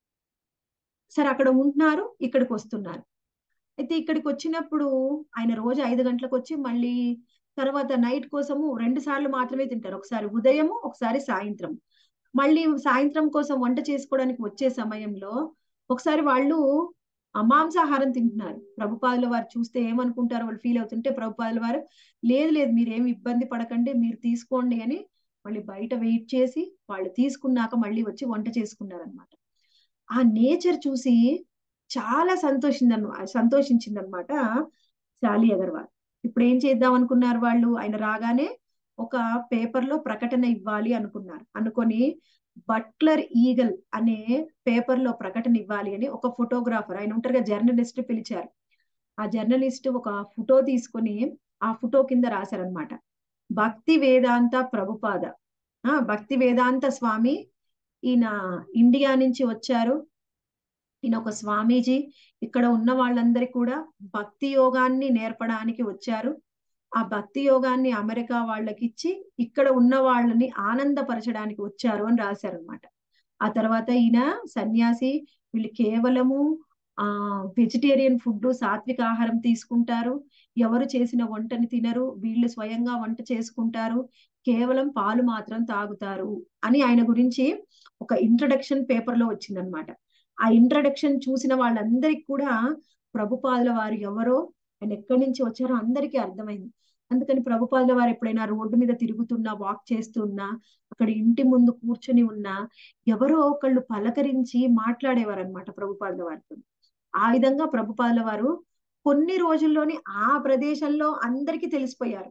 సరే అక్కడ ఉంటున్నారు ఇక్కడికి వస్తున్నారు అయితే ఇక్కడికి వచ్చినప్పుడు ఆయన రోజు ఐదు గంటలకు వచ్చి మళ్ళీ తర్వాత నైట్ కోసము రెండు సార్లు మాత్రమే తింటారు ఒకసారి ఉదయము ఒకసారి సాయంత్రం మళ్ళీ సాయంత్రం కోసం వంట చేసుకోవడానికి వచ్చే సమయంలో ఒకసారి వాళ్ళు ఆ మాంసాహారం తింటున్నారు ప్రభుపాదుల వారు చూస్తే ఏమనుకుంటారో వాళ్ళు ఫీల్ అవుతుంటే ప్రభుపాదుల వారు లేదు లేదు మీరు ఏమి ఇబ్బంది పడకండి మీరు తీసుకోండి అని మళ్ళీ బయట వెయిట్ చేసి వాళ్ళు తీసుకున్నాక మళ్ళీ వచ్చి వంట చేసుకున్నారనమాట ఆ నేచర్ చూసి చాలా సంతోషిందన్న సంతోషించిందనమాట శాలి అగర్వాల్ ఇప్పుడు ఏం చేద్దాం అనుకున్నారు వాళ్ళు ఆయన రాగానే ఒక పేపర్ లో ప్రకటన ఇవ్వాలి అనుకున్నారు అనుకొని బట్లర్ ఈగల్ అనే పేపర్ లో ప్రకటన ఇవ్వాలి అని ఒక ఫోటోగ్రాఫర్ ఆయన ఉంటారు కదా జర్నలిస్ట్ పిలిచారు ఆ జర్నలిస్ట్ ఒక ఫోటో తీసుకొని ఆ ఫోటో కింద రాశారనమాట భక్తి వేదాంత ప్రభుపాద ఆ భక్తి వేదాంత స్వామి ఈయన ఇండియా నుంచి వచ్చారు ఈయన ఒక స్వామీజీ ఇక్కడ ఉన్న వాళ్ళందరికీ కూడా భక్తి యోగాన్ని నేర్పడానికి వచ్చారు ఆ భక్తి యోగాన్ని అమెరికా వాళ్ళకి ఇచ్చి ఇక్కడ ఉన్న వాళ్ళని ఆనందపరచడానికి వచ్చారు అని రాశారనమాట ఆ తర్వాత ఈయన సన్యాసి వీళ్ళు కేవలము ఆ వెజిటేరియన్ ఫుడ్ సాత్విక ఆహారం తీసుకుంటారు ఎవరు చేసిన వంటని తినరు వీళ్ళు స్వయంగా వంట చేసుకుంటారు కేవలం పాలు మాత్రం తాగుతారు అని ఆయన గురించి ఒక ఇంట్రడక్షన్ పేపర్ లో వచ్చిందనమాట ఆ ఇంట్రడక్షన్ చూసిన వాళ్ళందరికీ కూడా ప్రభుపాదుల వారు ఎవరో ఆయన ఎక్కడి నుంచి వచ్చారో అందరికీ అర్థమైంది అందుకని ప్రభుపాదుల వారు ఎప్పుడైనా రోడ్డు మీద తిరుగుతున్నా వాక్ చేస్తున్నా అక్కడ ఇంటి ముందు కూర్చొని ఉన్నా ఎవరో ఒకళ్ళు పలకరించి మాట్లాడేవారు అనమాట ప్రభుపాదుల వారితో ఆ విధంగా ప్రభుపాదుల వారు కొన్ని రోజుల్లోనే ఆ ప్రదేశంలో అందరికీ తెలిసిపోయారు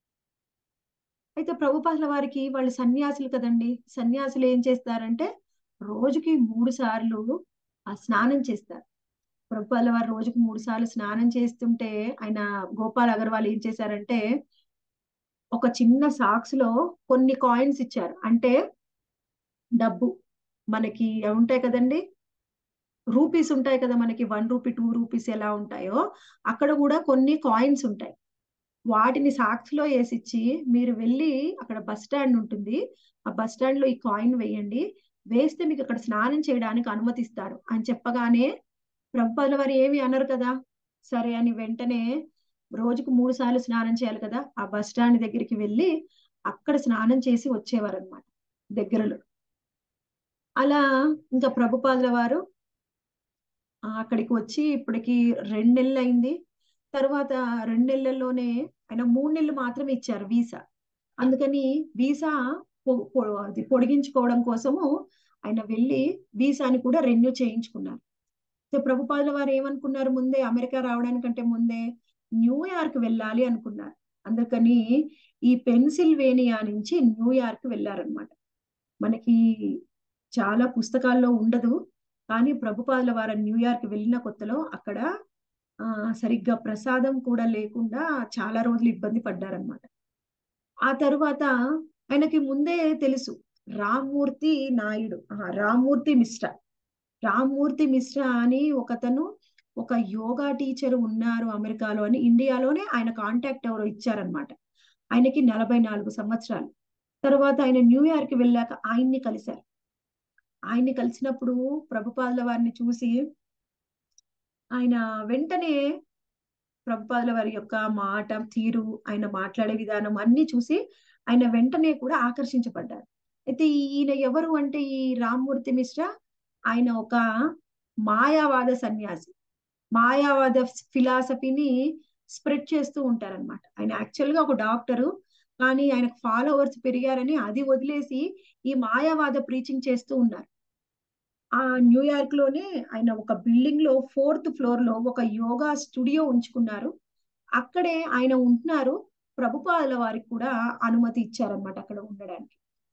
అయితే ప్రభుపాదుల వారికి వాళ్ళు సన్యాసులు కదండి సన్యాసులు ఏం చేస్తారంటే రోజుకి మూడు సార్లు ఆ స్నానం చేస్తారు ప్రభుపాదుల వారు రోజుకి మూడు సార్లు స్నానం చేస్తుంటే ఆయన గోపాల్ అగర్వాల్ ఏం చేశారంటే ఒక చిన్న సాక్స్ లో కొన్ని కాయిన్స్ ఇచ్చారు అంటే డబ్బు మనకి ఉంటాయి కదండి రూపీస్ ఉంటాయి కదా మనకి వన్ రూపీ టూ రూపీస్ ఎలా ఉంటాయో అక్కడ కూడా కొన్ని కాయిన్స్ ఉంటాయి వాటిని సాక్స్ లో వేసిచ్చి మీరు వెళ్ళి అక్కడ బస్ స్టాండ్ ఉంటుంది ఆ బస్ స్టాండ్ లో ఈ కాయిన్ వేయండి వేస్తే మీకు అక్కడ స్నానం చేయడానికి అనుమతిస్తారు అని చెప్పగానే ప్రభుపాదుల వారు ఏమి అనరు కదా సరే అని వెంటనే రోజుకు మూడు సార్లు స్నానం చేయాలి కదా ఆ బస్ స్టాండ్ దగ్గరికి వెళ్ళి అక్కడ స్నానం చేసి వచ్చేవారు అనమాట దగ్గరలో అలా ఇంకా ప్రభుపాదుల వారు ఆ, అక్కడికి వచ్చి ఇప్పటికి రెండు నెలలు అయింది తర్వాత రెండు నెలల్లోనే ఆయన మూడు నెలలు మాత్రమే ఇచ్చారు వీసా అందుకని వీసా పొ- పొ- అది పొడిగించుకోవడం కోసము ఆయన వెళ్ళి వీసాని కూడా రెన్యూ చేయించుకున్నారు సో ప్రభుపాదుల వారు ఏమనుకున్నారు ముందే అమెరికా రావడానికంటే ముందే న్యూయార్క్ వెళ్ళాలి అనుకున్నారు అందుకని ఈ పెన్సిల్వేనియా నుంచి న్యూయార్క్ వెళ్ళారనమాట మనకి చాలా పుస్తకాల్లో ఉండదు కానీ ప్రభుపాదుల వారు న్యూయార్క్ వెళ్ళిన కొత్తలో అక్కడ ఆ సరిగ్గా ప్రసాదం కూడా లేకుండా చాలా రోజులు ఇబ్బంది పడ్డారనమాట ఆ తరువాత ఆయనకి ముందే తెలుసు రామ్మూర్తి నాయుడు ఆహా, రామ్మూర్తి మిశ్రా రామ్మూర్తి మిశ్రా అని ఒకతను ఒక యోగా టీచర్ ఉన్నారు అమెరికాలో అని ఇండియాలోనే ఆయన కాంటాక్ట్ ఎవరో ఇచ్చారనమాట ఆయనకి నలభై నాలుగు సంవత్సరాలు తర్వాత ఆయన న్యూయార్క్ వెళ్ళాక ఆయన్ని కలిశారు ఆయన్ని కలిసినప్పుడు ప్రభుపాదుల వారిని చూసి ఆయన వెంటనే ప్రభుపాదుల వారి యొక్క మాట తీరు ఆయన మాట్లాడే విధానం అన్ని చూసి ఆయన వెంటనే కూడా ఆకర్షించబడ్డారు అయితే ఈయన ఎవరు అంటే ఈ రామ్మూర్తి మిశ్రా ఆయన ఒక మాయావాద సన్యాసి మాయావాద ఫిలాసఫీని స్ప్రెడ్ చేస్తూ ఉంటారనమాట ఆయన యాక్చువల్ గా ఒక డాక్టరు కానీ ఆయనకు ఫాలోవర్స్ పెరిగారని అది వదిలేసి ఈ మాయావాద ప్రీచింగ్ చేస్తూ ఉన్నారు ఆ న్యూయార్క్ లోనే ఆయన ఒక బిల్డింగ్ లో ఫోర్త్ ఫ్లోర్ లో ఒక యోగా స్టూడియో ఉంచుకున్నారు అక్కడే ఆయన ఉంటున్నారు ప్రభుపాదుల వారికి కూడా అనుమతి ఇచ్చారనమాట అక్కడ ఉండడానికి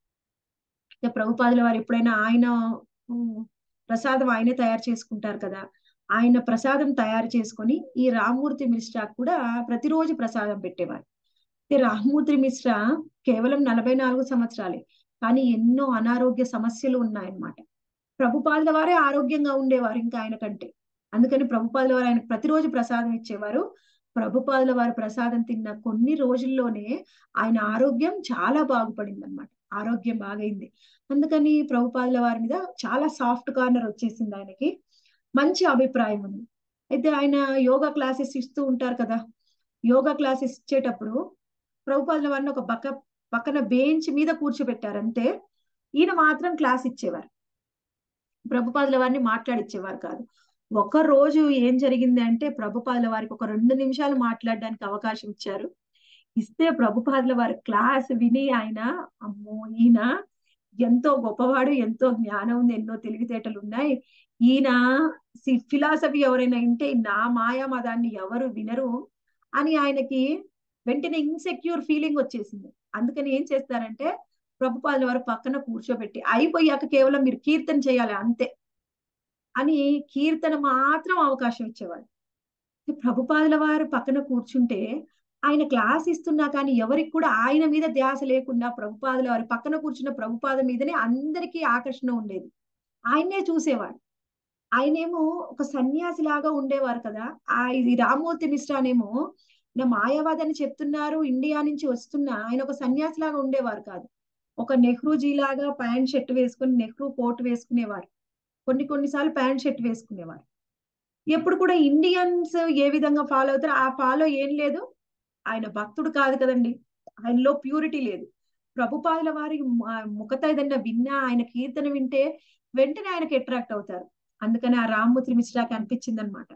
అయితే ప్రభుపాదుల వారు ఎప్పుడైనా ఆయన ఉమ్, ప్రసాదం ఆయనే తయారు చేసుకుంటారు కదా ఆయన ప్రసాదం తయారు చేసుకొని ఈ రామ్మూర్తి మిశ్రా కూడా ప్రతిరోజు ప్రసాదం పెట్టేవారు అయితే రామ్మూర్తి మిశ్రా కేవలం నలభై నాలుగు సంవత్సరాలే కానీ ఎన్నో అనారోగ్య సమస్యలు ఉన్నాయన్నమాట ప్రభుపాదుల వారే ఆరోగ్యంగా ఉండేవారు ఇంకా ఆయన కంటే అందుకని ప్రభుపాదుల వారు ఆయనకు ప్రతిరోజు ప్రసాదం ఇచ్చేవారు ప్రభుపాదుల వారు ప్రసాదం తిన్న కొన్ని రోజుల్లోనే ఆయన ఆరోగ్యం చాలా బాగుపడింది అనమాట ఆరోగ్యం బాగైంది అందుకని ప్రభుపాదుల వారి మీద చాలా సాఫ్ట్ కార్నర్ వచ్చేసింది ఆయనకి మంచి అభిప్రాయం ఉంది అయితే ఆయన యోగా క్లాసెస్ ఇస్తూ ఉంటారు కదా యోగా క్లాసెస్ ఇచ్చేటప్పుడు ప్రభుపాదుల వారిని ఒక పక్క పక్కన బెంచ్ మీద కూర్చోబెట్టారంటే ఈయన మాత్రం క్లాస్ ఇచ్చేవారు ప్రభుపాదుల వారిని మాట్లాడిచ్చేవారు కాదు ఒక రోజు ఏం జరిగింది అంటే ప్రభుపాదుల వారికి ఒక రెండు నిమిషాలు మాట్లాడడానికి అవకాశం ఇచ్చారు ఇస్తే ప్రభుపాదుల వారి క్లాస్ విని ఆయన అమ్మో ఈయన ఎంతో గొప్పవాడు ఎంతో జ్ఞానం ఉంది ఎన్నో తెలివితేటలు ఉన్నాయి ఈయన ఫిలాసఫీ ఎవరైనా వింటే నా మాయా మదాన్ని ఎవరు వినరు అని ఆయనకి వెంటనే ఇన్సెక్యూర్ ఫీలింగ్ వచ్చేసింది అందుకని ఏం చేస్తారంటే ప్రభుపాదుల వారు పక్కన కూర్చోబెట్టి అయిపోయాక కేవలం మీరు కీర్తన చేయాలి అంతే అని కీర్తన మాత్రం అవకాశం ఇచ్చేవాడు ప్రభుపాదుల వారు పక్కన కూర్చుంటే ఆయన క్లాస్ ఇస్తున్నా కానీ ఎవరికి కూడా ఆయన మీద ధ్యాస లేకుండా ప్రభుపాదుల వారి పక్కన కూర్చున్న ప్రభుపాద మీదనే అందరికీ ఆకర్షణ ఉండేది ఆయన్నే చూసేవాడు ఆయనేమో ఒక సన్యాసి లాగా ఉండేవారు కదా ఆ ఇది రామ్మూర్తి మిశ్రానేమో నా మాయావాదని చెప్తున్నారు ఇండియా నుంచి వస్తున్నా ఆయన ఒక సన్యాసి లాగా ఉండేవారు కాదు ఒక నెహ్రూజీ లాగా ప్యాంట్ షర్ట్ వేసుకుని నెహ్రూ కోట్ వేసుకునేవారు కొన్ని కొన్నిసార్లు ప్యాంట్ షర్ట్ వేసుకునేవారు ఎప్పుడు కూడా ఇండియన్స్ ఏ విధంగా ఫాలో అవుతారో ఆ ఫాలో ఏం లేదు ఆయన భక్తుడు కాదు కదండి ఆయనలో ప్యూరిటీ లేదు ప్రభుపాదుల వారి ముఖత ఏదన్నా విన్నా ఆయన కీర్తన వింటే వెంటనే ఆయనకి అట్రాక్ట్ అవుతారు అందుకని ఆ రామ్మూర్తి మిశ్రాకి అనిపించింది అనమాట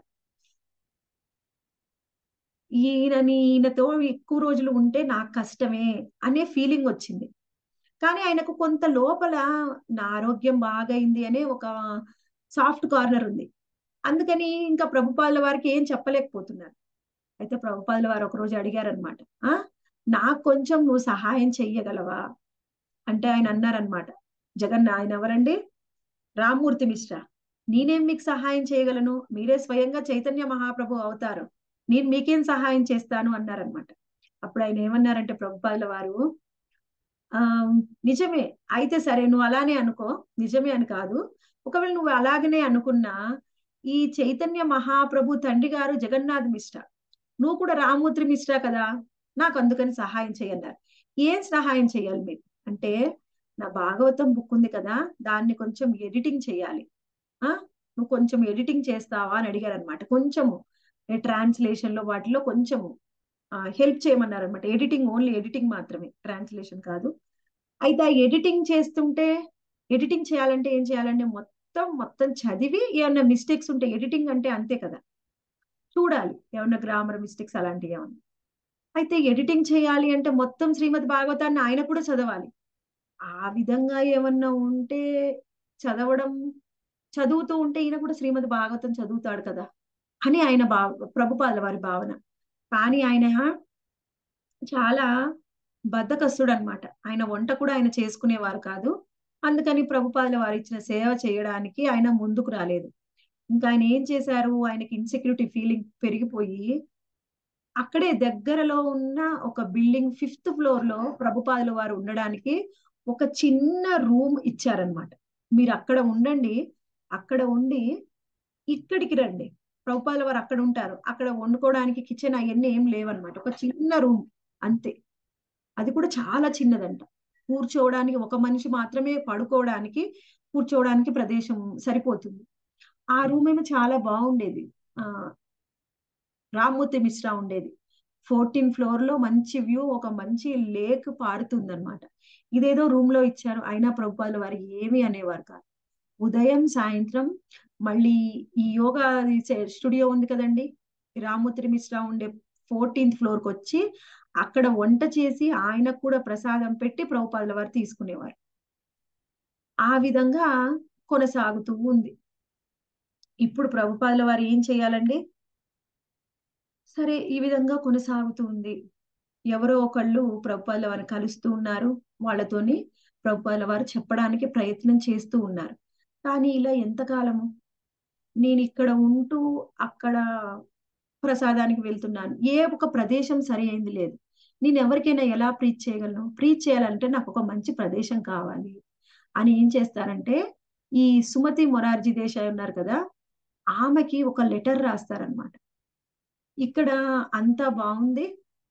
ఈయనని ఈయనతో ఎక్కువ రోజులు ఉంటే నాకు కష్టమే అనే ఫీలింగ్ వచ్చింది కానీ ఆయనకు కొంత లోపల నా ఆరోగ్యం బాగైంది అనే ఒక సాఫ్ట్ కార్నర్ ఉంది అందుకని ఇంకా ప్రభుపాదుల వారికి ఏం చెప్పలేకపోతున్నారు అయితే ప్రభుపాదుల వారు ఒకరోజు అడిగారనమాట ఆ నాకు కొంచెం నువ్వు సహాయం చెయ్యగలవా అంటే ఆయన అన్నారనమాట జగన్ ఆయన ఎవరండి రామ్మూర్తి మిశ్రా నేనేం మీకు సహాయం చేయగలను మీరే స్వయంగా చైతన్య మహాప్రభు అవుతారు నేను మీకేం సహాయం చేస్తాను అన్నారనమాట అప్పుడు ఆయన ఏమన్నారంటే ప్రభుపాదుల వారు ఆ నిజమే అయితే సరే నువ్వు అలానే అనుకో నిజమే అని కాదు ఒకవేళ నువ్వు అలాగనే అనుకున్నా ఈ చైతన్య మహాప్రభు తండ్రి గారు జగన్నాథ్ మిశ్రా నువ్వు కూడా రామూర్తి మిశ్రా కదా నాకు అందుకని సహాయం చేయన్నారు ఏం సహాయం చేయాలి మీరు అంటే నా భాగవతం బుక్ ఉంది కదా దాన్ని కొంచెం ఎడిటింగ్ చేయాలి ఆ నువ్వు కొంచెం ఎడిటింగ్ చేస్తావా అని అడిగారు అనమాట కొంచెము ట్రాన్స్లేషన్ లో వాటిలో కొంచెము హెల్ప్ చేయమన్నారు అనమాట ఎడిటింగ్ ఓన్లీ ఎడిటింగ్ మాత్రమే ట్రాన్స్లేషన్ కాదు అయితే ఆ ఎడిటింగ్ చేస్తుంటే ఎడిటింగ్ చేయాలంటే ఏం చేయాలంటే మొత్తం మొత్తం చదివి ఏమన్నా మిస్టేక్స్ ఉంటే ఎడిటింగ్ అంటే అంతే కదా చూడాలి ఏమన్నా గ్రామర్ మిస్టేక్స్ అలాంటివి ఏమన్నా అయితే ఎడిటింగ్ చేయాలి అంటే మొత్తం శ్రీమద్ భాగవతాన్ని ఆయన కూడా చదవాలి ఆ విధంగా ఏమన్నా ఉంటే చదవడం చదువుతూ ఉంటే ఈయన కూడా శ్రీమద్ భాగవతం చదువుతాడు కదా అని ఆయన భావ ప్రభుపాల వారి భావన కానీ ఆయన చాలా బద్దకస్తుడు అనమాట ఆయన వంట కూడా ఆయన చేసుకునేవారు కాదు అందుకని ప్రభుపాదుల వారు ఇచ్చిన సేవ చేయడానికి ఆయన ముందుకు రాలేదు ఇంకా ఆయన ఏం చేశారు ఆయనకి ఇన్సెక్యూరిటీ ఫీలింగ్ పెరిగిపోయి అక్కడే దగ్గరలో ఉన్న ఒక బిల్డింగ్ ఫిఫ్త్ ఫ్లోర్ లో ప్రభుపాదుల వారు ఉండడానికి ఒక చిన్న రూమ్ ఇచ్చారనమాట మీరు అక్కడ ఉండండి అక్కడ ఉండి ఇక్కడికి రండి ప్రభుపాదుల వారు అక్కడ ఉంటారు అక్కడ వండుకోవడానికి కిచెన్ అవన్నీ ఏం లేవన్నమాట ఒక చిన్న రూమ్ అంతే అది కూడా చాలా చిన్నదంట కూర్చోవడానికి ఒక మనిషి మాత్రమే పడుకోవడానికి కూర్చోవడానికి ప్రదేశం సరిపోతుంది ఆ రూమ్ ఏమో చాలా బాగుండేది ఆ రామ్మూర్తి మిశ్రా ఉండేది ఫోర్టీన్ ఫ్లోర్ లో మంచి వ్యూ ఒక మంచి లేక్ పారుతుంది అనమాట ఇదేదో రూమ్ లో ఇచ్చారు అయినా ప్రభుపాదుల వారు ఏమి అనేవారు కాదు ఉదయం సాయంత్రం మళ్ళీ ఈ యోగా స్టూడియో ఉంది కదండి రామ్మూర్తి మిశ్రా ఉండే ఫోర్టీన్త్ ఫ్లోర్ కి వచ్చి అక్కడ వంట చేసి ఆయనకు కూడా ప్రసాదం పెట్టి ప్రభుపాదుల వారు తీసుకునేవారు ఆ విధంగా కొనసాగుతూ ఉంది ఇప్పుడు ప్రభుపాదుల వారు ఏం చేయాలండి సరే ఈ విధంగా కొనసాగుతూ ఉంది ఎవరో ఒకళ్ళు ప్రభుపాదుల వారిని కలుస్తూ ఉన్నారు వాళ్ళతోని ప్రభుపాదుల వారు చెప్పడానికి ప్రయత్నం చేస్తూ ఉన్నారు కానీ ఇలా ఎంతకాలము నేను ఇక్కడ ఉంటూ అక్కడ ప్రసాదానికి వెళ్తున్నాను ఏ ఒక ప్రదేశం సరి అయింది లేదు నేను ఎవరికైనా ఎలా ప్రీచ్ చేయగలను ప్రీచ్ చేయాలంటే నాకు ఒక మంచి ప్రదేశం కావాలి అని ఏం చేస్తారంటే ఈ సుమతి మొరార్జీ దేశాయ్ ఉన్నారు కదా ఆమెకి ఒక లెటర్ రాస్తారనమాట ఇక్కడ అంతా బాగుంది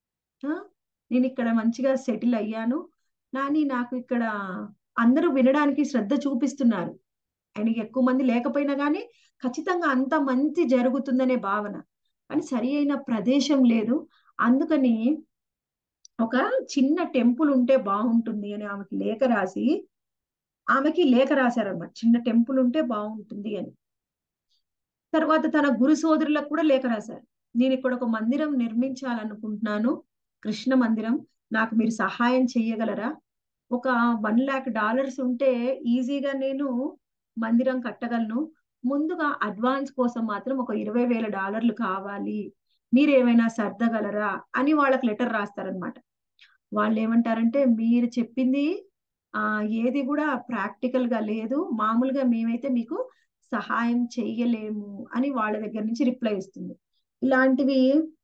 నేను ఇక్కడ మంచిగా సెటిల్ అయ్యాను కానీ నాకు ఇక్కడ అందరూ వినడానికి శ్రద్ధ చూపిస్తున్నారు ఆయనకి ఎక్కువ మంది లేకపోయినా కానీ ఖచ్చితంగా అంత మంచి జరుగుతుందనే భావన కానీ సరి అయిన ప్రదేశం లేదు అందుకని ఒక చిన్న టెంపుల్ ఉంటే బాగుంటుంది అని ఆమెకి లేఖ రాసి ఆమెకి లేఖ రాశారన్నమాట చిన్న టెంపుల్ ఉంటే బాగుంటుంది అని తర్వాత తన గురు సోదరులకు కూడా లేఖ రాశారు నేను ఇక్కడ ఒక మందిరం నిర్మించాలనుకుంటున్నాను కృష్ణ మందిరం నాకు మీరు సహాయం చెయ్యగలరా ఒక వన్ ల్యాక్ డాలర్స్ ఉంటే ఈజీగా నేను మందిరం కట్టగలను ముందుగా అడ్వాన్స్ కోసం మాత్రం ఒక ఇరవై వేల డాలర్లు కావాలి మీరు ఏమైనా సర్దగలరా అని వాళ్ళకి లెటర్ రాస్తారనమాట వాళ్ళు ఏమంటారంటే మీరు చెప్పింది ఆ ఏది కూడా ప్రాక్టికల్ గా లేదు మామూలుగా మేమైతే మీకు సహాయం చెయ్యలేము అని వాళ్ళ దగ్గర నుంచి రిప్లై ఇస్తుంది ఇలాంటివి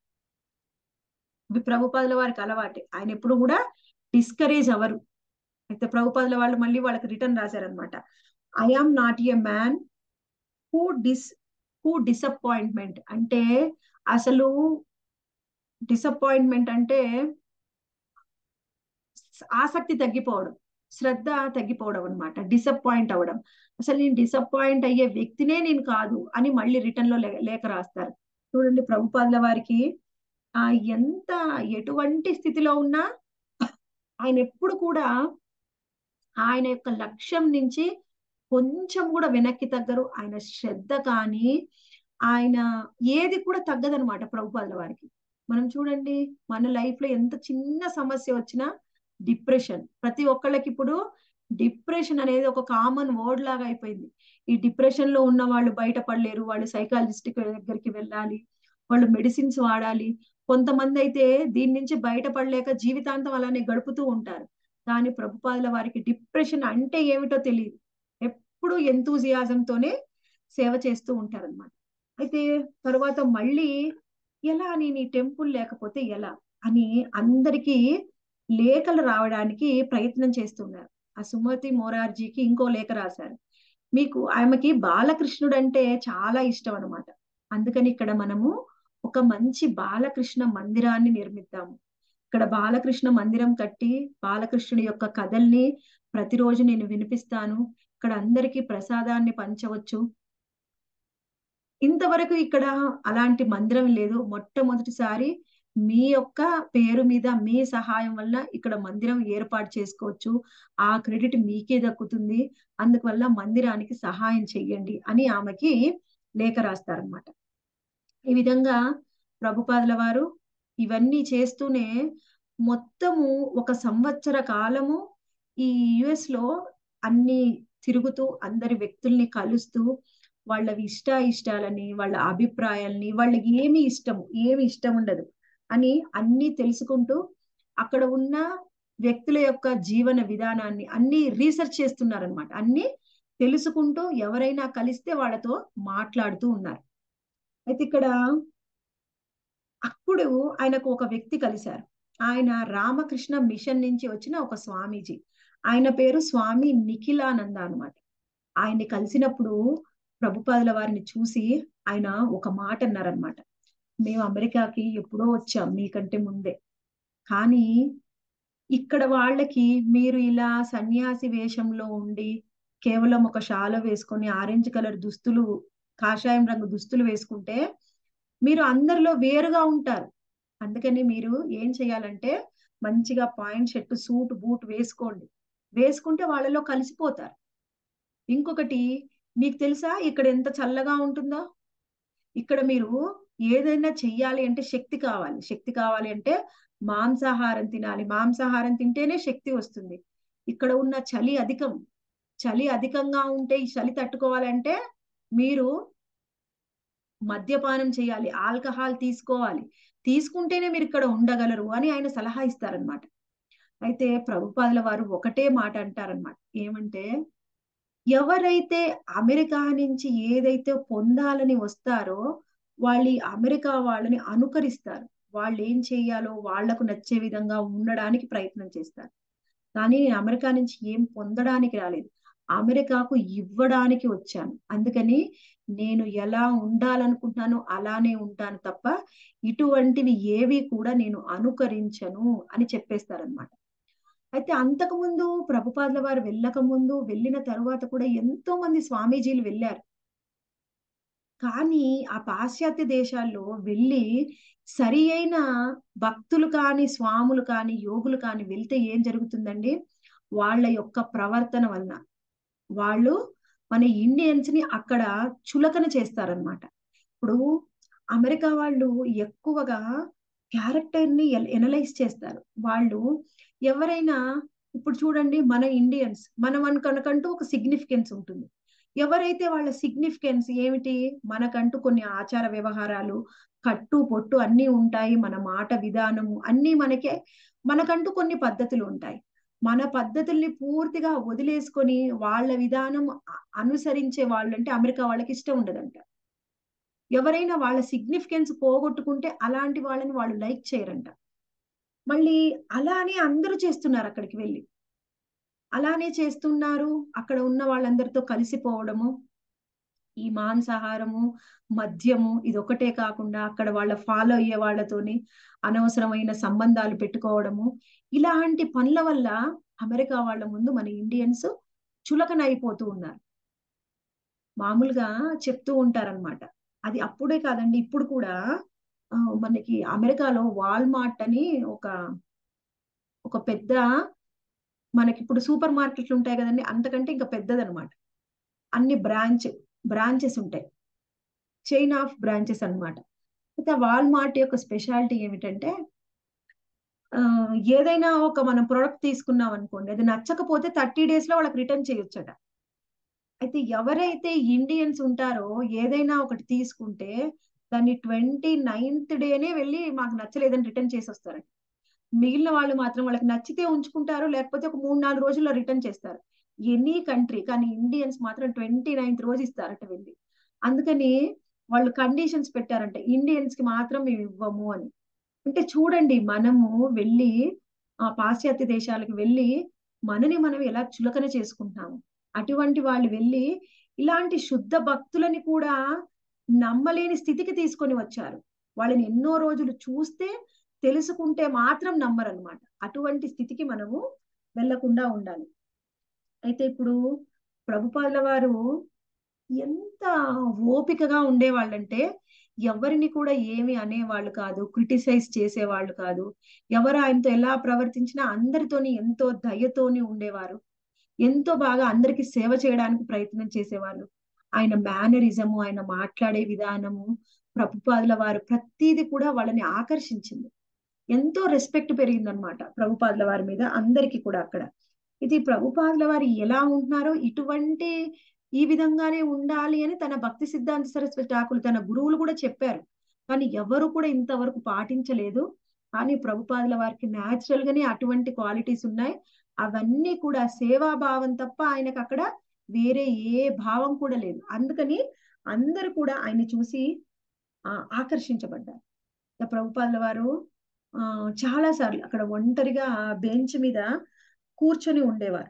ప్రభుపాదుల వారికి అలవాటే ఆయన ఎప్పుడు కూడా డిస్కరేజ్ అవరు అయితే ప్రభుపాదుల వాళ్ళు మళ్ళీ వాళ్ళకి రిటర్న్ రాశారనమాట I am not a man who dis who disappointment అంటే అసలు డిసప్పాయింట్మెంట్ అంటే ఆసక్తి తగ్గిపోవడం శ్రద్ధ తగ్గిపోవడం అనమాట డిసప్పాయింట్ అవ్వడం అసలు నేను డిసప్పాయింట్ అయ్యే వ్యక్తినే నేను కాదు అని మళ్ళీ రిటర్న్ లో లేఖ రాస్తారు చూడండి ప్రభుపాదుల వారికి ఆ ఎంత ఎటువంటి స్థితిలో ఉన్నా ఆయన ఎప్పుడు కూడా ఆయన యొక్క లక్ష్యం నుంచి కొంచెం కూడా వెనక్కి తగ్గరు ఆయన శ్రద్ధ కానీ ఆయన ఏది కూడా తగ్గదనమాట ప్రభుపాదుల వారికి మనం చూడండి మన లైఫ్ లో ఎంత చిన్న సమస్య వచ్చినా డిప్రెషన్ ప్రతి ఒక్కళ్ళకి ఇప్పుడు డిప్రెషన్ అనేది ఒక కామన్ వర్డ్ లాగా అయిపోయింది ఈ డిప్రెషన్ లో ఉన్న వాళ్ళు బయటపడలేరు వాళ్ళు సైకాలజిస్ట్ దగ్గరికి వెళ్ళాలి వాళ్ళు మెడిసిన్స్ వాడాలి కొంతమంది అయితే దీని నుంచి బయటపడలేక జీవితాంతం అలానే గడుపుతూ ఉంటారు కానీ ప్రభుపాదుల వారికి డిప్రెషన్ అంటే ఏమిటో తెలియదు ఎప్పుడు ఎంతూజియాజంతోనే సేవ చేస్తూ ఉంటారనమాట అయితే తర్వాత మళ్ళీ ఎలా నేను ఈ టెంపుల్ లేకపోతే ఎలా అని అందరికీ లేఖలు రావడానికి ప్రయత్నం చేస్తున్నారు ఆ సుమతి మోరార్జీకి ఇంకో లేఖ రాశారు మీకు ఆమెకి బాలకృష్ణుడు అంటే చాలా ఇష్టం అనమాట అందుకని ఇక్కడ మనము ఒక మంచి బాలకృష్ణ మందిరాన్ని నిర్మిద్దాము ఇక్కడ బాలకృష్ణ మందిరం కట్టి బాలకృష్ణుడి యొక్క కథల్ని ప్రతిరోజు నేను వినిపిస్తాను ఇక్కడ అందరికీ ప్రసాదాన్ని పంచవచ్చు ఇంతవరకు ఇక్కడ అలాంటి మందిరం లేదు మొట్టమొదటిసారి మీ యొక్క పేరు మీద మీ సహాయం వల్ల ఇక్కడ మందిరం ఏర్పాటు చేసుకోవచ్చు ఆ క్రెడిట్ మీకే దక్కుతుంది అందువల్ల మందిరానికి సహాయం చెయ్యండి అని ఆమెకి లేఖ రాస్తారనమాట ఈ విధంగా ప్రభుపాదుల వారు ఇవన్నీ చేస్తూనే మొత్తము ఒక సంవత్సర కాలము ఈ యుఎస్ లో అన్ని తిరుగుతూ అందరి వ్యక్తుల్ని కలుస్తూ వాళ్ళ ఇష్ట ఇష్టాలని వాళ్ళ అభిప్రాయాల్ని వాళ్ళకి ఏమి ఇష్టము ఏమి ఇష్టం ఉండదు అని అన్ని తెలుసుకుంటూ అక్కడ ఉన్న వ్యక్తుల యొక్క జీవన విధానాన్ని అన్ని రీసెర్చ్ చేస్తున్నారనమాట అన్ని తెలుసుకుంటూ ఎవరైనా కలిస్తే వాళ్ళతో మాట్లాడుతూ ఉన్నారు అయితే ఇక్కడ అప్పుడు ఆయనకు ఒక వ్యక్తి కలిశారు ఆయన రామకృష్ణ మిషన్ నుంచి వచ్చిన ఒక స్వామీజీ ఆయన పేరు స్వామి నిఖిలానంద అనమాట ఆయన్ని కలిసినప్పుడు ప్రభుపాదుల వారిని చూసి ఆయన ఒక మాట అన్నారనమాట మేము అమెరికాకి ఎప్పుడో వచ్చాం మీకంటే ముందే కానీ ఇక్కడ వాళ్ళకి మీరు ఇలా సన్యాసి వేషంలో ఉండి కేవలం ఒక శాల వేసుకొని ఆరెంజ్ కలర్ దుస్తులు కాషాయం రంగు దుస్తులు వేసుకుంటే మీరు అందరిలో వేరుగా ఉంటారు అందుకని మీరు ఏం చేయాలంటే మంచిగా పాయింట్ షర్ట్ సూట్ బూట్ వేసుకోండి వేసుకుంటే వాళ్ళలో కలిసిపోతారు ఇంకొకటి మీకు తెలుసా ఇక్కడ ఎంత చల్లగా ఉంటుందో ఇక్కడ మీరు ఏదైనా చెయ్యాలి అంటే శక్తి కావాలి శక్తి కావాలి అంటే మాంసాహారం తినాలి మాంసాహారం తింటేనే శక్తి వస్తుంది ఇక్కడ ఉన్న చలి అధికం చలి అధికంగా ఉంటే ఈ చలి తట్టుకోవాలంటే మీరు మద్యపానం చేయాలి ఆల్కహాల్ తీసుకోవాలి తీసుకుంటేనే మీరు ఇక్కడ ఉండగలరు అని ఆయన సలహా ఇస్తారనమాట అయితే ప్రభుపాదుల వారు ఒకటే మాట అంటారనమాట ఏమంటే ఎవరైతే అమెరికా నుంచి ఏదైతే పొందాలని వస్తారో వాళ్ళు ఈ అమెరికా వాళ్ళని అనుకరిస్తారు వాళ్ళు ఏం చేయాలో వాళ్లకు నచ్చే విధంగా ఉండడానికి ప్రయత్నం చేస్తారు కానీ నేను అమెరికా నుంచి ఏం పొందడానికి రాలేదు అమెరికాకు ఇవ్వడానికి వచ్చాను అందుకని నేను ఎలా ఉండాలనుకుంటున్నానో అలానే ఉంటాను తప్ప ఇటువంటివి ఏవి కూడా నేను అనుకరించను అని చెప్పేస్తారనమాట అయితే అంతకుముందు ప్రభుపాదుల వారు వెళ్ళక ముందు వెళ్ళిన తరువాత కూడా ఎంతో మంది స్వామీజీలు వెళ్ళారు కానీ ఆ పాశ్చాత్య దేశాల్లో వెళ్ళి సరి అయిన భక్తులు కాని స్వాములు కాని యోగులు కాని వెళ్తే ఏం జరుగుతుందండి వాళ్ళ యొక్క ప్రవర్తన వలన వాళ్ళు మన ఇండియన్స్ ని అక్కడ చులకన చేస్తారనమాట ఇప్పుడు అమెరికా వాళ్ళు ఎక్కువగా క్యారెక్టర్ ని ఎనలైజ్ చేస్తారు వాళ్ళు ఎవరైనా ఇప్పుడు చూడండి మన ఇండియన్స్ మనం కనుకంటూ ఒక సిగ్నిఫికెన్స్ ఉంటుంది ఎవరైతే వాళ్ళ సిగ్నిఫికెన్స్ ఏమిటి మనకంటూ కొన్ని ఆచార వ్యవహారాలు కట్టు పొట్టు అన్ని ఉంటాయి మన మాట విధానము అన్ని మనకే మనకంటూ కొన్ని పద్ధతులు ఉంటాయి మన పద్ధతుల్ని పూర్తిగా వదిలేసుకొని వాళ్ళ విధానం అనుసరించే వాళ్ళంటే అమెరికా వాళ్ళకి ఇష్టం ఉండదంట ఎవరైనా వాళ్ళ సిగ్నిఫికెన్స్ పోగొట్టుకుంటే అలాంటి వాళ్ళని వాళ్ళు లైక్ చేయరంట మళ్ళీ అలానే అందరూ చేస్తున్నారు అక్కడికి వెళ్ళి అలానే చేస్తున్నారు అక్కడ ఉన్న వాళ్ళందరితో కలిసిపోవడము ఈ మాంసాహారము మద్యము ఇది ఒకటే కాకుండా అక్కడ వాళ్ళ ఫాలో అయ్యే వాళ్ళతోని అనవసరమైన సంబంధాలు పెట్టుకోవడము ఇలాంటి పనుల వల్ల అమెరికా వాళ్ళ ముందు మన ఇండియన్స్ చులకన అయిపోతూ ఉన్నారు మామూలుగా చెప్తూ ఉంటారనమాట అది అప్పుడే కాదండి ఇప్పుడు కూడా మనకి అమెరికాలో వాల్మార్ట్ అని ఒక ఒక పెద్ద మనకి ఇప్పుడు సూపర్ మార్కెట్లు ఉంటాయి కదండి అంతకంటే ఇంకా పెద్దదనమాట అన్ని బ్రాంచ్ బ్రాంచెస్ ఉంటాయి చైన్ ఆఫ్ బ్రాంచెస్ అనమాట అయితే వాల్మార్ట్ యొక్క స్పెషాలిటీ ఏమిటంటే ఏదైనా ఒక మనం ప్రోడక్ట్ తీసుకున్నాం అనుకోండి అది నచ్చకపోతే థర్టీ డేస్ లో వాళ్ళకి రిటర్న్ చేయొచ్చట అయితే ఎవరైతే ఇండియన్స్ ఉంటారో ఏదైనా ఒకటి తీసుకుంటే దాన్ని ట్వంటీ నైన్త్ డేనే వెళ్ళి మాకు నచ్చలేదని రిటర్న్ చేసి వస్తారంట మిగిలిన వాళ్ళు మాత్రం వాళ్ళకి నచ్చితే ఉంచుకుంటారు లేకపోతే ఒక మూడు నాలుగు రోజుల్లో రిటర్న్ చేస్తారు ఎనీ కంట్రీ కానీ ఇండియన్స్ మాత్రం ట్వంటీ నైన్త్ రోజు ఇస్తారట వెళ్ళి అందుకని వాళ్ళు కండిషన్స్ పెట్టారంట ఇండియన్స్ కి మాత్రం మేము ఇవ్వము అని అంటే చూడండి మనము వెళ్ళి ఆ పాశ్చాత్య దేశాలకు వెళ్ళి మనని మనం ఎలా చులకన చేసుకుంటాము అటువంటి వాళ్ళు వెళ్ళి ఇలాంటి శుద్ధ భక్తులని కూడా నమ్మలేని స్థితికి తీసుకొని వచ్చారు వాళ్ళని ఎన్నో రోజులు చూస్తే తెలుసుకుంటే మాత్రం నమ్మరనమాట అటువంటి స్థితికి మనము వెళ్లకుండా ఉండాలి అయితే ఇప్పుడు ప్రభుపాదుల వారు ఎంత ఓపికగా ఉండేవాళ్ళంటే ఎవరిని కూడా ఏమి అనేవాళ్ళు కాదు క్రిటిసైజ్ చేసేవాళ్ళు కాదు ఎవరు ఆయనతో ఎలా ప్రవర్తించినా అందరితోని ఎంతో దయతోని ఉండేవారు ఎంతో బాగా అందరికి సేవ చేయడానికి ప్రయత్నం చేసేవాళ్ళు ఆయన మేనరిజము ఆయన మాట్లాడే విధానము ప్రభుపాదుల వారు ప్రతిది కూడా వాళ్ళని ఆకర్షించింది ఎంతో రెస్పెక్ట్ పెరిగిందనమాట ప్రభుపాదుల వారి మీద అందరికీ కూడా అక్కడ ఇది ప్రభుపాదుల వారు ఎలా ఉంటున్నారో ఇటువంటి ఈ విధంగానే ఉండాలి అని తన భక్తి సిద్ధాంత సరస్వతి ఠాకులు తన గురువులు కూడా చెప్పారు కానీ ఎవరు కూడా ఇంతవరకు పాటించలేదు కానీ ప్రభుపాదుల వారికి న్యాచురల్ గానే అటువంటి క్వాలిటీస్ ఉన్నాయి అవన్నీ కూడా సేవాభావం తప్ప ఆయనకు అక్కడ వేరే ఏ భావం కూడా లేదు అందుకని అందరు కూడా ఆయన చూసి ఆకర్షించబడ్డారు ప్రభుపాదుల వారు ఆ చాలా సార్లు అక్కడ ఒంటరిగా బెంచ్ మీద కూర్చొని ఉండేవారు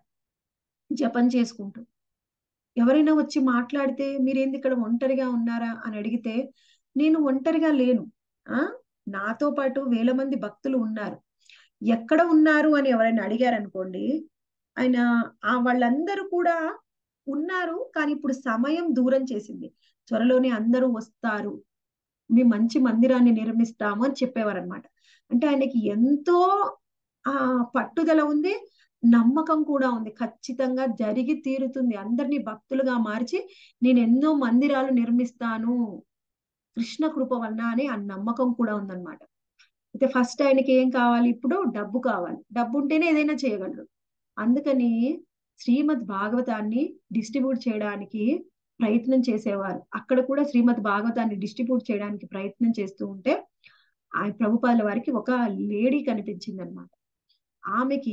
జపం చేసుకుంటూ ఎవరైనా వచ్చి మాట్లాడితే మీరేంది ఇక్కడ ఒంటరిగా ఉన్నారా అని అడిగితే నేను ఒంటరిగా లేను ఆ నాతో పాటు వేల మంది భక్తులు ఉన్నారు ఎక్కడ ఉన్నారు అని ఎవరైనా అడిగారనుకోండి ఆయన ఆ వాళ్ళందరూ కూడా ఉన్నారు కానీ ఇప్పుడు సమయం దూరం చేసింది త్వరలోనే అందరూ వస్తారు మీ మంచి మందిరాన్ని నిర్మిస్తాము అని చెప్పేవారు అనమాట అంటే ఆయనకి ఎంతో ఆ పట్టుదల ఉంది నమ్మకం కూడా ఉంది ఖచ్చితంగా జరిగి తీరుతుంది అందరినీ భక్తులుగా మార్చి నేను ఎన్నో మందిరాలు నిర్మిస్తాను కృష్ణ కృప వలన అని ఆ నమ్మకం కూడా ఉందన్నమాట అయితే ఫస్ట్ ఆయనకి ఏం కావాలి ఇప్పుడు డబ్బు కావాలి డబ్బు ఉంటేనే ఏదైనా చేయగలరు అందుకని శ్రీమద్ భాగవతాన్ని డిస్ట్రిబ్యూట్ చేయడానికి ప్రయత్నం చేసేవారు అక్కడ కూడా శ్రీమద్ భాగవతాన్ని డిస్ట్రిబ్యూట్ చేయడానికి ప్రయత్నం చేస్తూ ఉంటే ఆయన ప్రభుపాల వారికి ఒక లేడీ కనిపించింది అనమాట ఆమెకి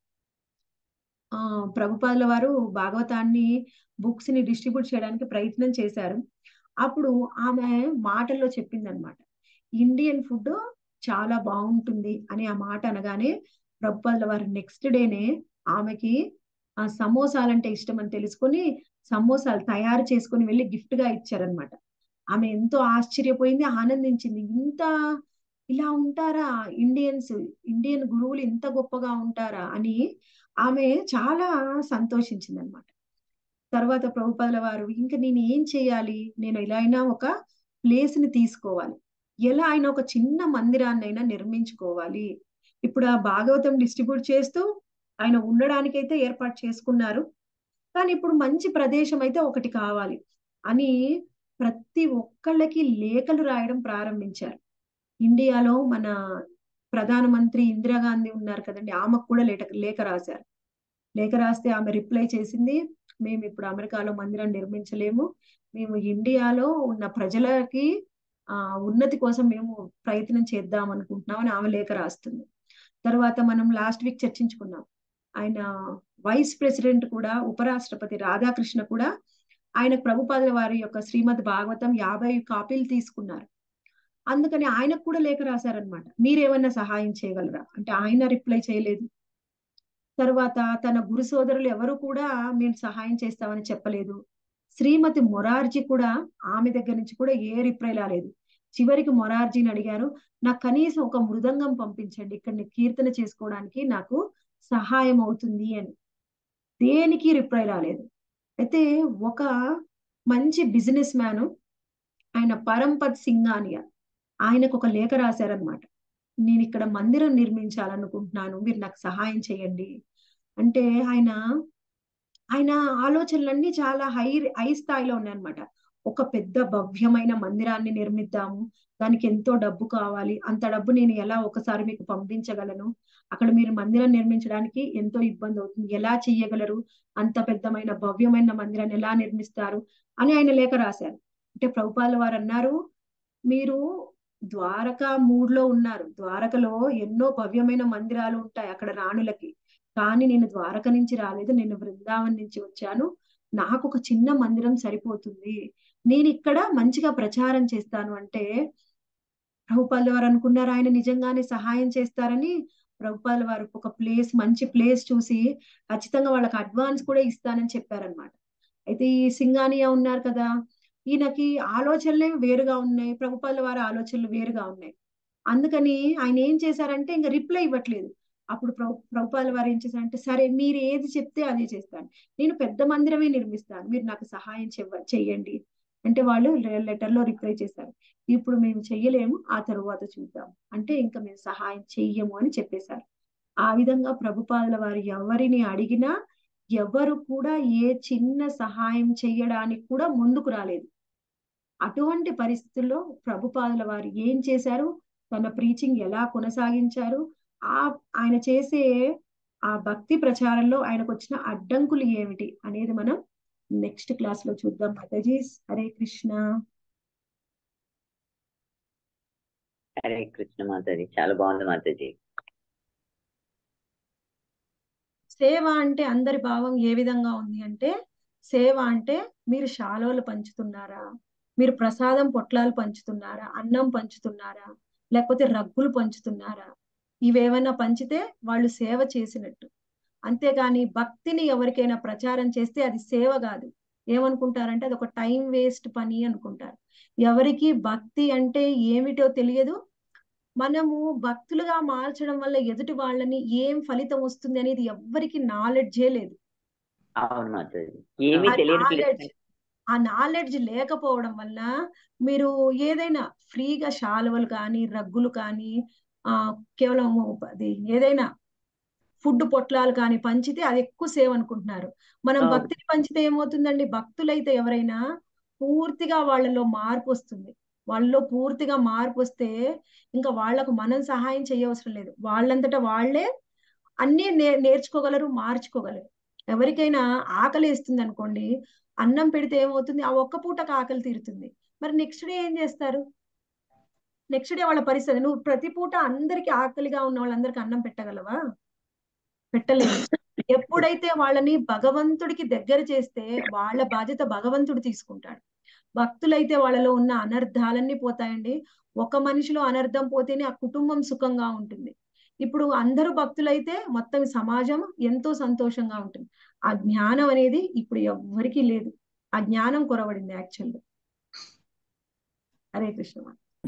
ఆ ప్రభుపాదుల వారు భాగవతాన్ని బుక్స్ ని డిస్ట్రిబ్యూట్ చేయడానికి ప్రయత్నం చేశారు అప్పుడు ఆమె మాటల్లో చెప్పింది అనమాట ఇండియన్ ఫుడ్ చాలా బాగుంటుంది అని ఆ మాట అనగానే ప్రభుపాదుల వారు నెక్స్ట్ డేనే ఆమెకి ఆ సమోసాలంటే ఇష్టం అని తెలుసుకొని సమోసాలు తయారు చేసుకొని వెళ్ళి గిఫ్ట్ గా ఇచ్చారనమాట ఆమె ఎంతో ఆశ్చర్యపోయింది ఆనందించింది ఇంత ఇలా ఉంటారా ఇండియన్స్ ఇండియన్ గురువులు ఇంత గొప్పగా ఉంటారా అని ఆమె చాలా సంతోషించింది అనమాట తర్వాత ప్రభుపాదుల వారు ఇంకా నేను ఏం చేయాలి నేను ఎలా అయినా ఒక ప్లేస్ ని తీసుకోవాలి ఎలా అయినా ఒక చిన్న మందిరాన్ని అయినా నిర్మించుకోవాలి ఇప్పుడు ఆ భాగవతం డిస్ట్రిబ్యూట్ చేస్తూ ఆయన ఉండడానికైతే ఏర్పాటు చేసుకున్నారు కానీ ఇప్పుడు మంచి ప్రదేశం అయితే ఒకటి కావాలి అని ప్రతి ఒక్కళ్ళకి లేఖలు రాయడం ప్రారంభించారు ఇండియాలో మన ప్రధానమంత్రి ఇందిరాగాంధీ ఉన్నారు కదండి ఆమెకు కూడా లేఖ లేఖ రాశారు లేఖ రాస్తే ఆమె రిప్లై చేసింది మేము ఇప్పుడు అమెరికాలో మందిరం నిర్మించలేము మేము ఇండియాలో ఉన్న ప్రజలకి ఆ ఉన్నతి కోసం మేము ప్రయత్నం చేద్దాం అనుకుంటున్నామని ఆమె లేఖ రాస్తుంది తర్వాత మనం లాస్ట్ వీక్ చర్చించుకున్నాం ఆయన వైస్ ప్రెసిడెంట్ కూడా ఉపరాష్ట్రపతి రాధాకృష్ణ కూడా ఆయన ప్రభుపాదుల వారి యొక్క శ్రీమద్ భాగవతం యాభై కాపీలు తీసుకున్నారు అందుకని ఆయనకు కూడా లేఖ రాశారనమాట మీరేమన్నా సహాయం చేయగలరా అంటే ఆయన రిప్లై చేయలేదు తర్వాత తన గురు సోదరులు ఎవరు కూడా మేము సహాయం చేస్తామని చెప్పలేదు శ్రీమతి మొరార్జీ కూడా ఆమె దగ్గర నుంచి కూడా ఏ రిప్లై రాలేదు చివరికి మొరార్జీని అడిగారు నాకు కనీసం ఒక మృదంగం పంపించండి ఇక్కడ కీర్తన చేసుకోవడానికి నాకు సహాయం అవుతుంది అని దేనికి రిప్లై రాలేదు అయితే ఒక మంచి బిజినెస్ మ్యాన్ ఆయన పరంపత్ సింగానియా ఆయనకు ఒక లేఖ రాశారనమాట నేను ఇక్కడ మందిరం నిర్మించాలనుకుంటున్నాను మీరు నాకు సహాయం చేయండి అంటే ఆయన ఆయన ఆలోచనలన్నీ చాలా హై హై స్థాయిలో ఉన్నాయన్నమాట ఒక పెద్ద భవ్యమైన మందిరాన్ని నిర్మిద్దాము దానికి ఎంతో డబ్బు కావాలి అంత డబ్బు నేను ఎలా ఒకసారి మీకు పంపించగలను అక్కడ మీరు మందిరం నిర్మించడానికి ఎంతో ఇబ్బంది అవుతుంది ఎలా చెయ్యగలరు అంత పెద్దమైన భవ్యమైన మందిరాన్ని ఎలా నిర్మిస్తారు అని ఆయన లేఖ రాశారు అంటే ప్రభుపాల వారు అన్నారు మీరు ద్వారకా మూడ్లో ఉన్నారు ద్వారకలో ఎన్నో భవ్యమైన మందిరాలు ఉంటాయి అక్కడ రాణులకి కానీ నేను ద్వారక నుంచి రాలేదు నేను బృందావన్ నుంచి వచ్చాను నాకు ఒక చిన్న మందిరం సరిపోతుంది నేను ఇక్కడ మంచిగా ప్రచారం చేస్తాను అంటే ప్రభుపాల వారు అనుకున్నారు ఆయన నిజంగానే సహాయం చేస్తారని ప్రభుపాల వారు ఒక ప్లేస్ మంచి ప్లేస్ చూసి ఖచ్చితంగా వాళ్ళకి అడ్వాన్స్ కూడా ఇస్తానని చెప్పారనమాట అయితే ఈ సింగానియా ఉన్నారు కదా ఈయనకి ఆలోచనలే వేరుగా ఉన్నాయి ప్రభుపాల వారి ఆలోచనలు వేరుగా ఉన్నాయి అందుకని ఆయన ఏం చేశారంటే ఇంకా రిప్లై ఇవ్వట్లేదు అప్పుడు ప్రభు ప్రభుపాల వారు ఏం చేశారంటే సరే మీరు ఏది చెప్తే అదే చేస్తాను నేను పెద్ద మందిరమే నిర్మిస్తాను మీరు నాకు సహాయం చెయ్యండి అంటే వాళ్ళు లెటర్ లో రిప్లై చేశారు ఇప్పుడు మేము చెయ్యలేము ఆ తరువాత చూద్దాం అంటే ఇంకా మేము సహాయం చెయ్యము అని చెప్పేశారు ఆ విధంగా ప్రభుపాదుల వారు ఎవరిని అడిగినా ఎవరు కూడా ఏ చిన్న సహాయం చెయ్యడానికి కూడా ముందుకు రాలేదు అటువంటి పరిస్థితుల్లో ప్రభుపాదుల వారు ఏం చేశారు తన ప్రీచింగ్ ఎలా కొనసాగించారు ఆ ఆయన చేసే ఆ భక్తి ప్రచారంలో ఆయనకు వచ్చిన అడ్డంకులు ఏమిటి అనేది మనం నెక్స్ట్ క్లాస్ లో చూద్దాం మాతాజీ హరే కృష్ణ హరే కృష్ణ మాతాజీ చాలా బాగుంది మాతాజీ సేవ అంటే అందరి భావం ఏ విధంగా ఉంది అంటే సేవ అంటే మీరు శాలువలు పంచుతున్నారా మీరు ప్రసాదం పొట్లాలు పంచుతున్నారా అన్నం పంచుతున్నారా లేకపోతే రగ్గులు పంచుతున్నారా ఇవేమైనా పంచితే వాళ్ళు సేవ చేసినట్టు అంతేగాని భక్తిని ఎవరికైనా ప్రచారం చేస్తే అది సేవ కాదు ఏమనుకుంటారంటే అది ఒక టైం వేస్ట్ పని అనుకుంటారు ఎవరికి భక్తి అంటే ఏమిటో తెలియదు మనము భక్తులుగా మార్చడం వల్ల ఎదుటి వాళ్ళని ఏం ఫలితం వస్తుంది అనేది ఎవ్వరికి నాలెడ్జే లేదు అవును మాతాజీ ఏమీ తెలియని నాలెడ్జ్ ఆ నాలెడ్జ్ లేకపోవడం వల్ల మీరు ఏదైనా ఫ్రీగా శాలువలు కానీ రగ్గులు కానీ ఆ కేవలం అది ఏదైనా ఫుడ్ పొట్లాలు కానీ పంచితే అది ఎక్కువ సేవ్ అనుకుంటున్నారు మనం అవును. భక్తిని పంచితే ఏమవుతుందండి భక్తులైతే ఎవరైనా పూర్తిగా వాళ్ళలో మార్పు వస్తుంది వాళ్ళలో పూర్తిగా మార్పు వస్తే ఇంకా వాళ్లకు మనం సహాయం చేయవసరం లేదు వాళ్ళంతటా వాళ్ళే అన్నీ నే నేర్చుకోగలరు మార్చుకోగలరు ఎవరికైనా ఆకలి వేస్తుంది అనుకోండి అన్నం పెడితే ఏమవుతుంది ఆ ఒక్క పూటకు ఆకలి తీరుతుంది మరి నెక్స్ట్ డే ఏం చేస్తారు నెక్స్ట్ డే వాళ్ళ పరిస్థితి నువ్వు ప్రతి పూట అందరికి ఆకలిగా ఉన్న వాళ్ళందరికి అన్నం పెట్టగలవా పెట్టలేము ఎప్పుడైతే వాళ్ళని భగవంతుడికి దగ్గర చేస్తే వాళ్ళ బాధ్యత భగవంతుడు తీసుకుంటాడు భక్తులైతే వాళ్ళలో ఉన్న అనర్థాలన్నీ పోతాయండి ఒక మనిషిలో అనర్థం పోతేనే ఆ కుటుంబం సుఖంగా ఉంటుంది ఇప్పుడు అందరూ భక్తులైతే మొత్తం సమాజం ఎంతో సంతోషంగా ఉంటుంది ఆ జ్ఞానం అనేది ఇప్పుడు ఎవ్వరికీ లేదు ఆ జ్ఞానం కొరవడింది యాక్చువల్గా హరే కృష్ణ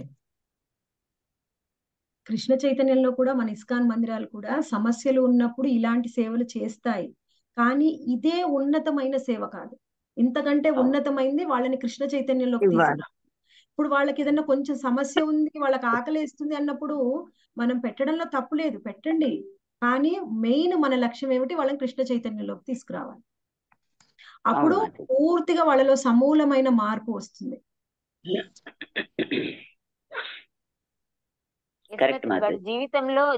కృష్ణ చైతన్యంలో కూడా మన ఇస్కాన్ మందిరాలు కూడా సమస్యలు ఉన్నప్పుడు ఇలాంటి సేవలు చేస్తాయి కానీ ఇదే ఉన్నతమైన సేవ కాదు ఇంతకంటే ఉన్నతమైంది వాళ్ళని కృష్ణ చైతన్యంలోకి ఇవ్వాలి. తీసుకురా ఇప్పుడు వాళ్ళకి ఏదన్నా కొంచెం సమస్య ఉంది వాళ్ళకి ఆకలి వేస్తుంది అన్నప్పుడు మనం పెట్టడంలో తప్పు లేదు పెట్టండి కానీ మెయిన్ మన లక్ష్యం ఏమిటి వాళ్ళని కృష్ణ చైతన్యంలోకి తీసుకురావాలి అప్పుడు అవునండి. పూర్తిగా వాళ్ళలో సమూలమైన మార్పు వస్తుంది కరెక్ట్ వాడి మాతాజీ జీవితంలో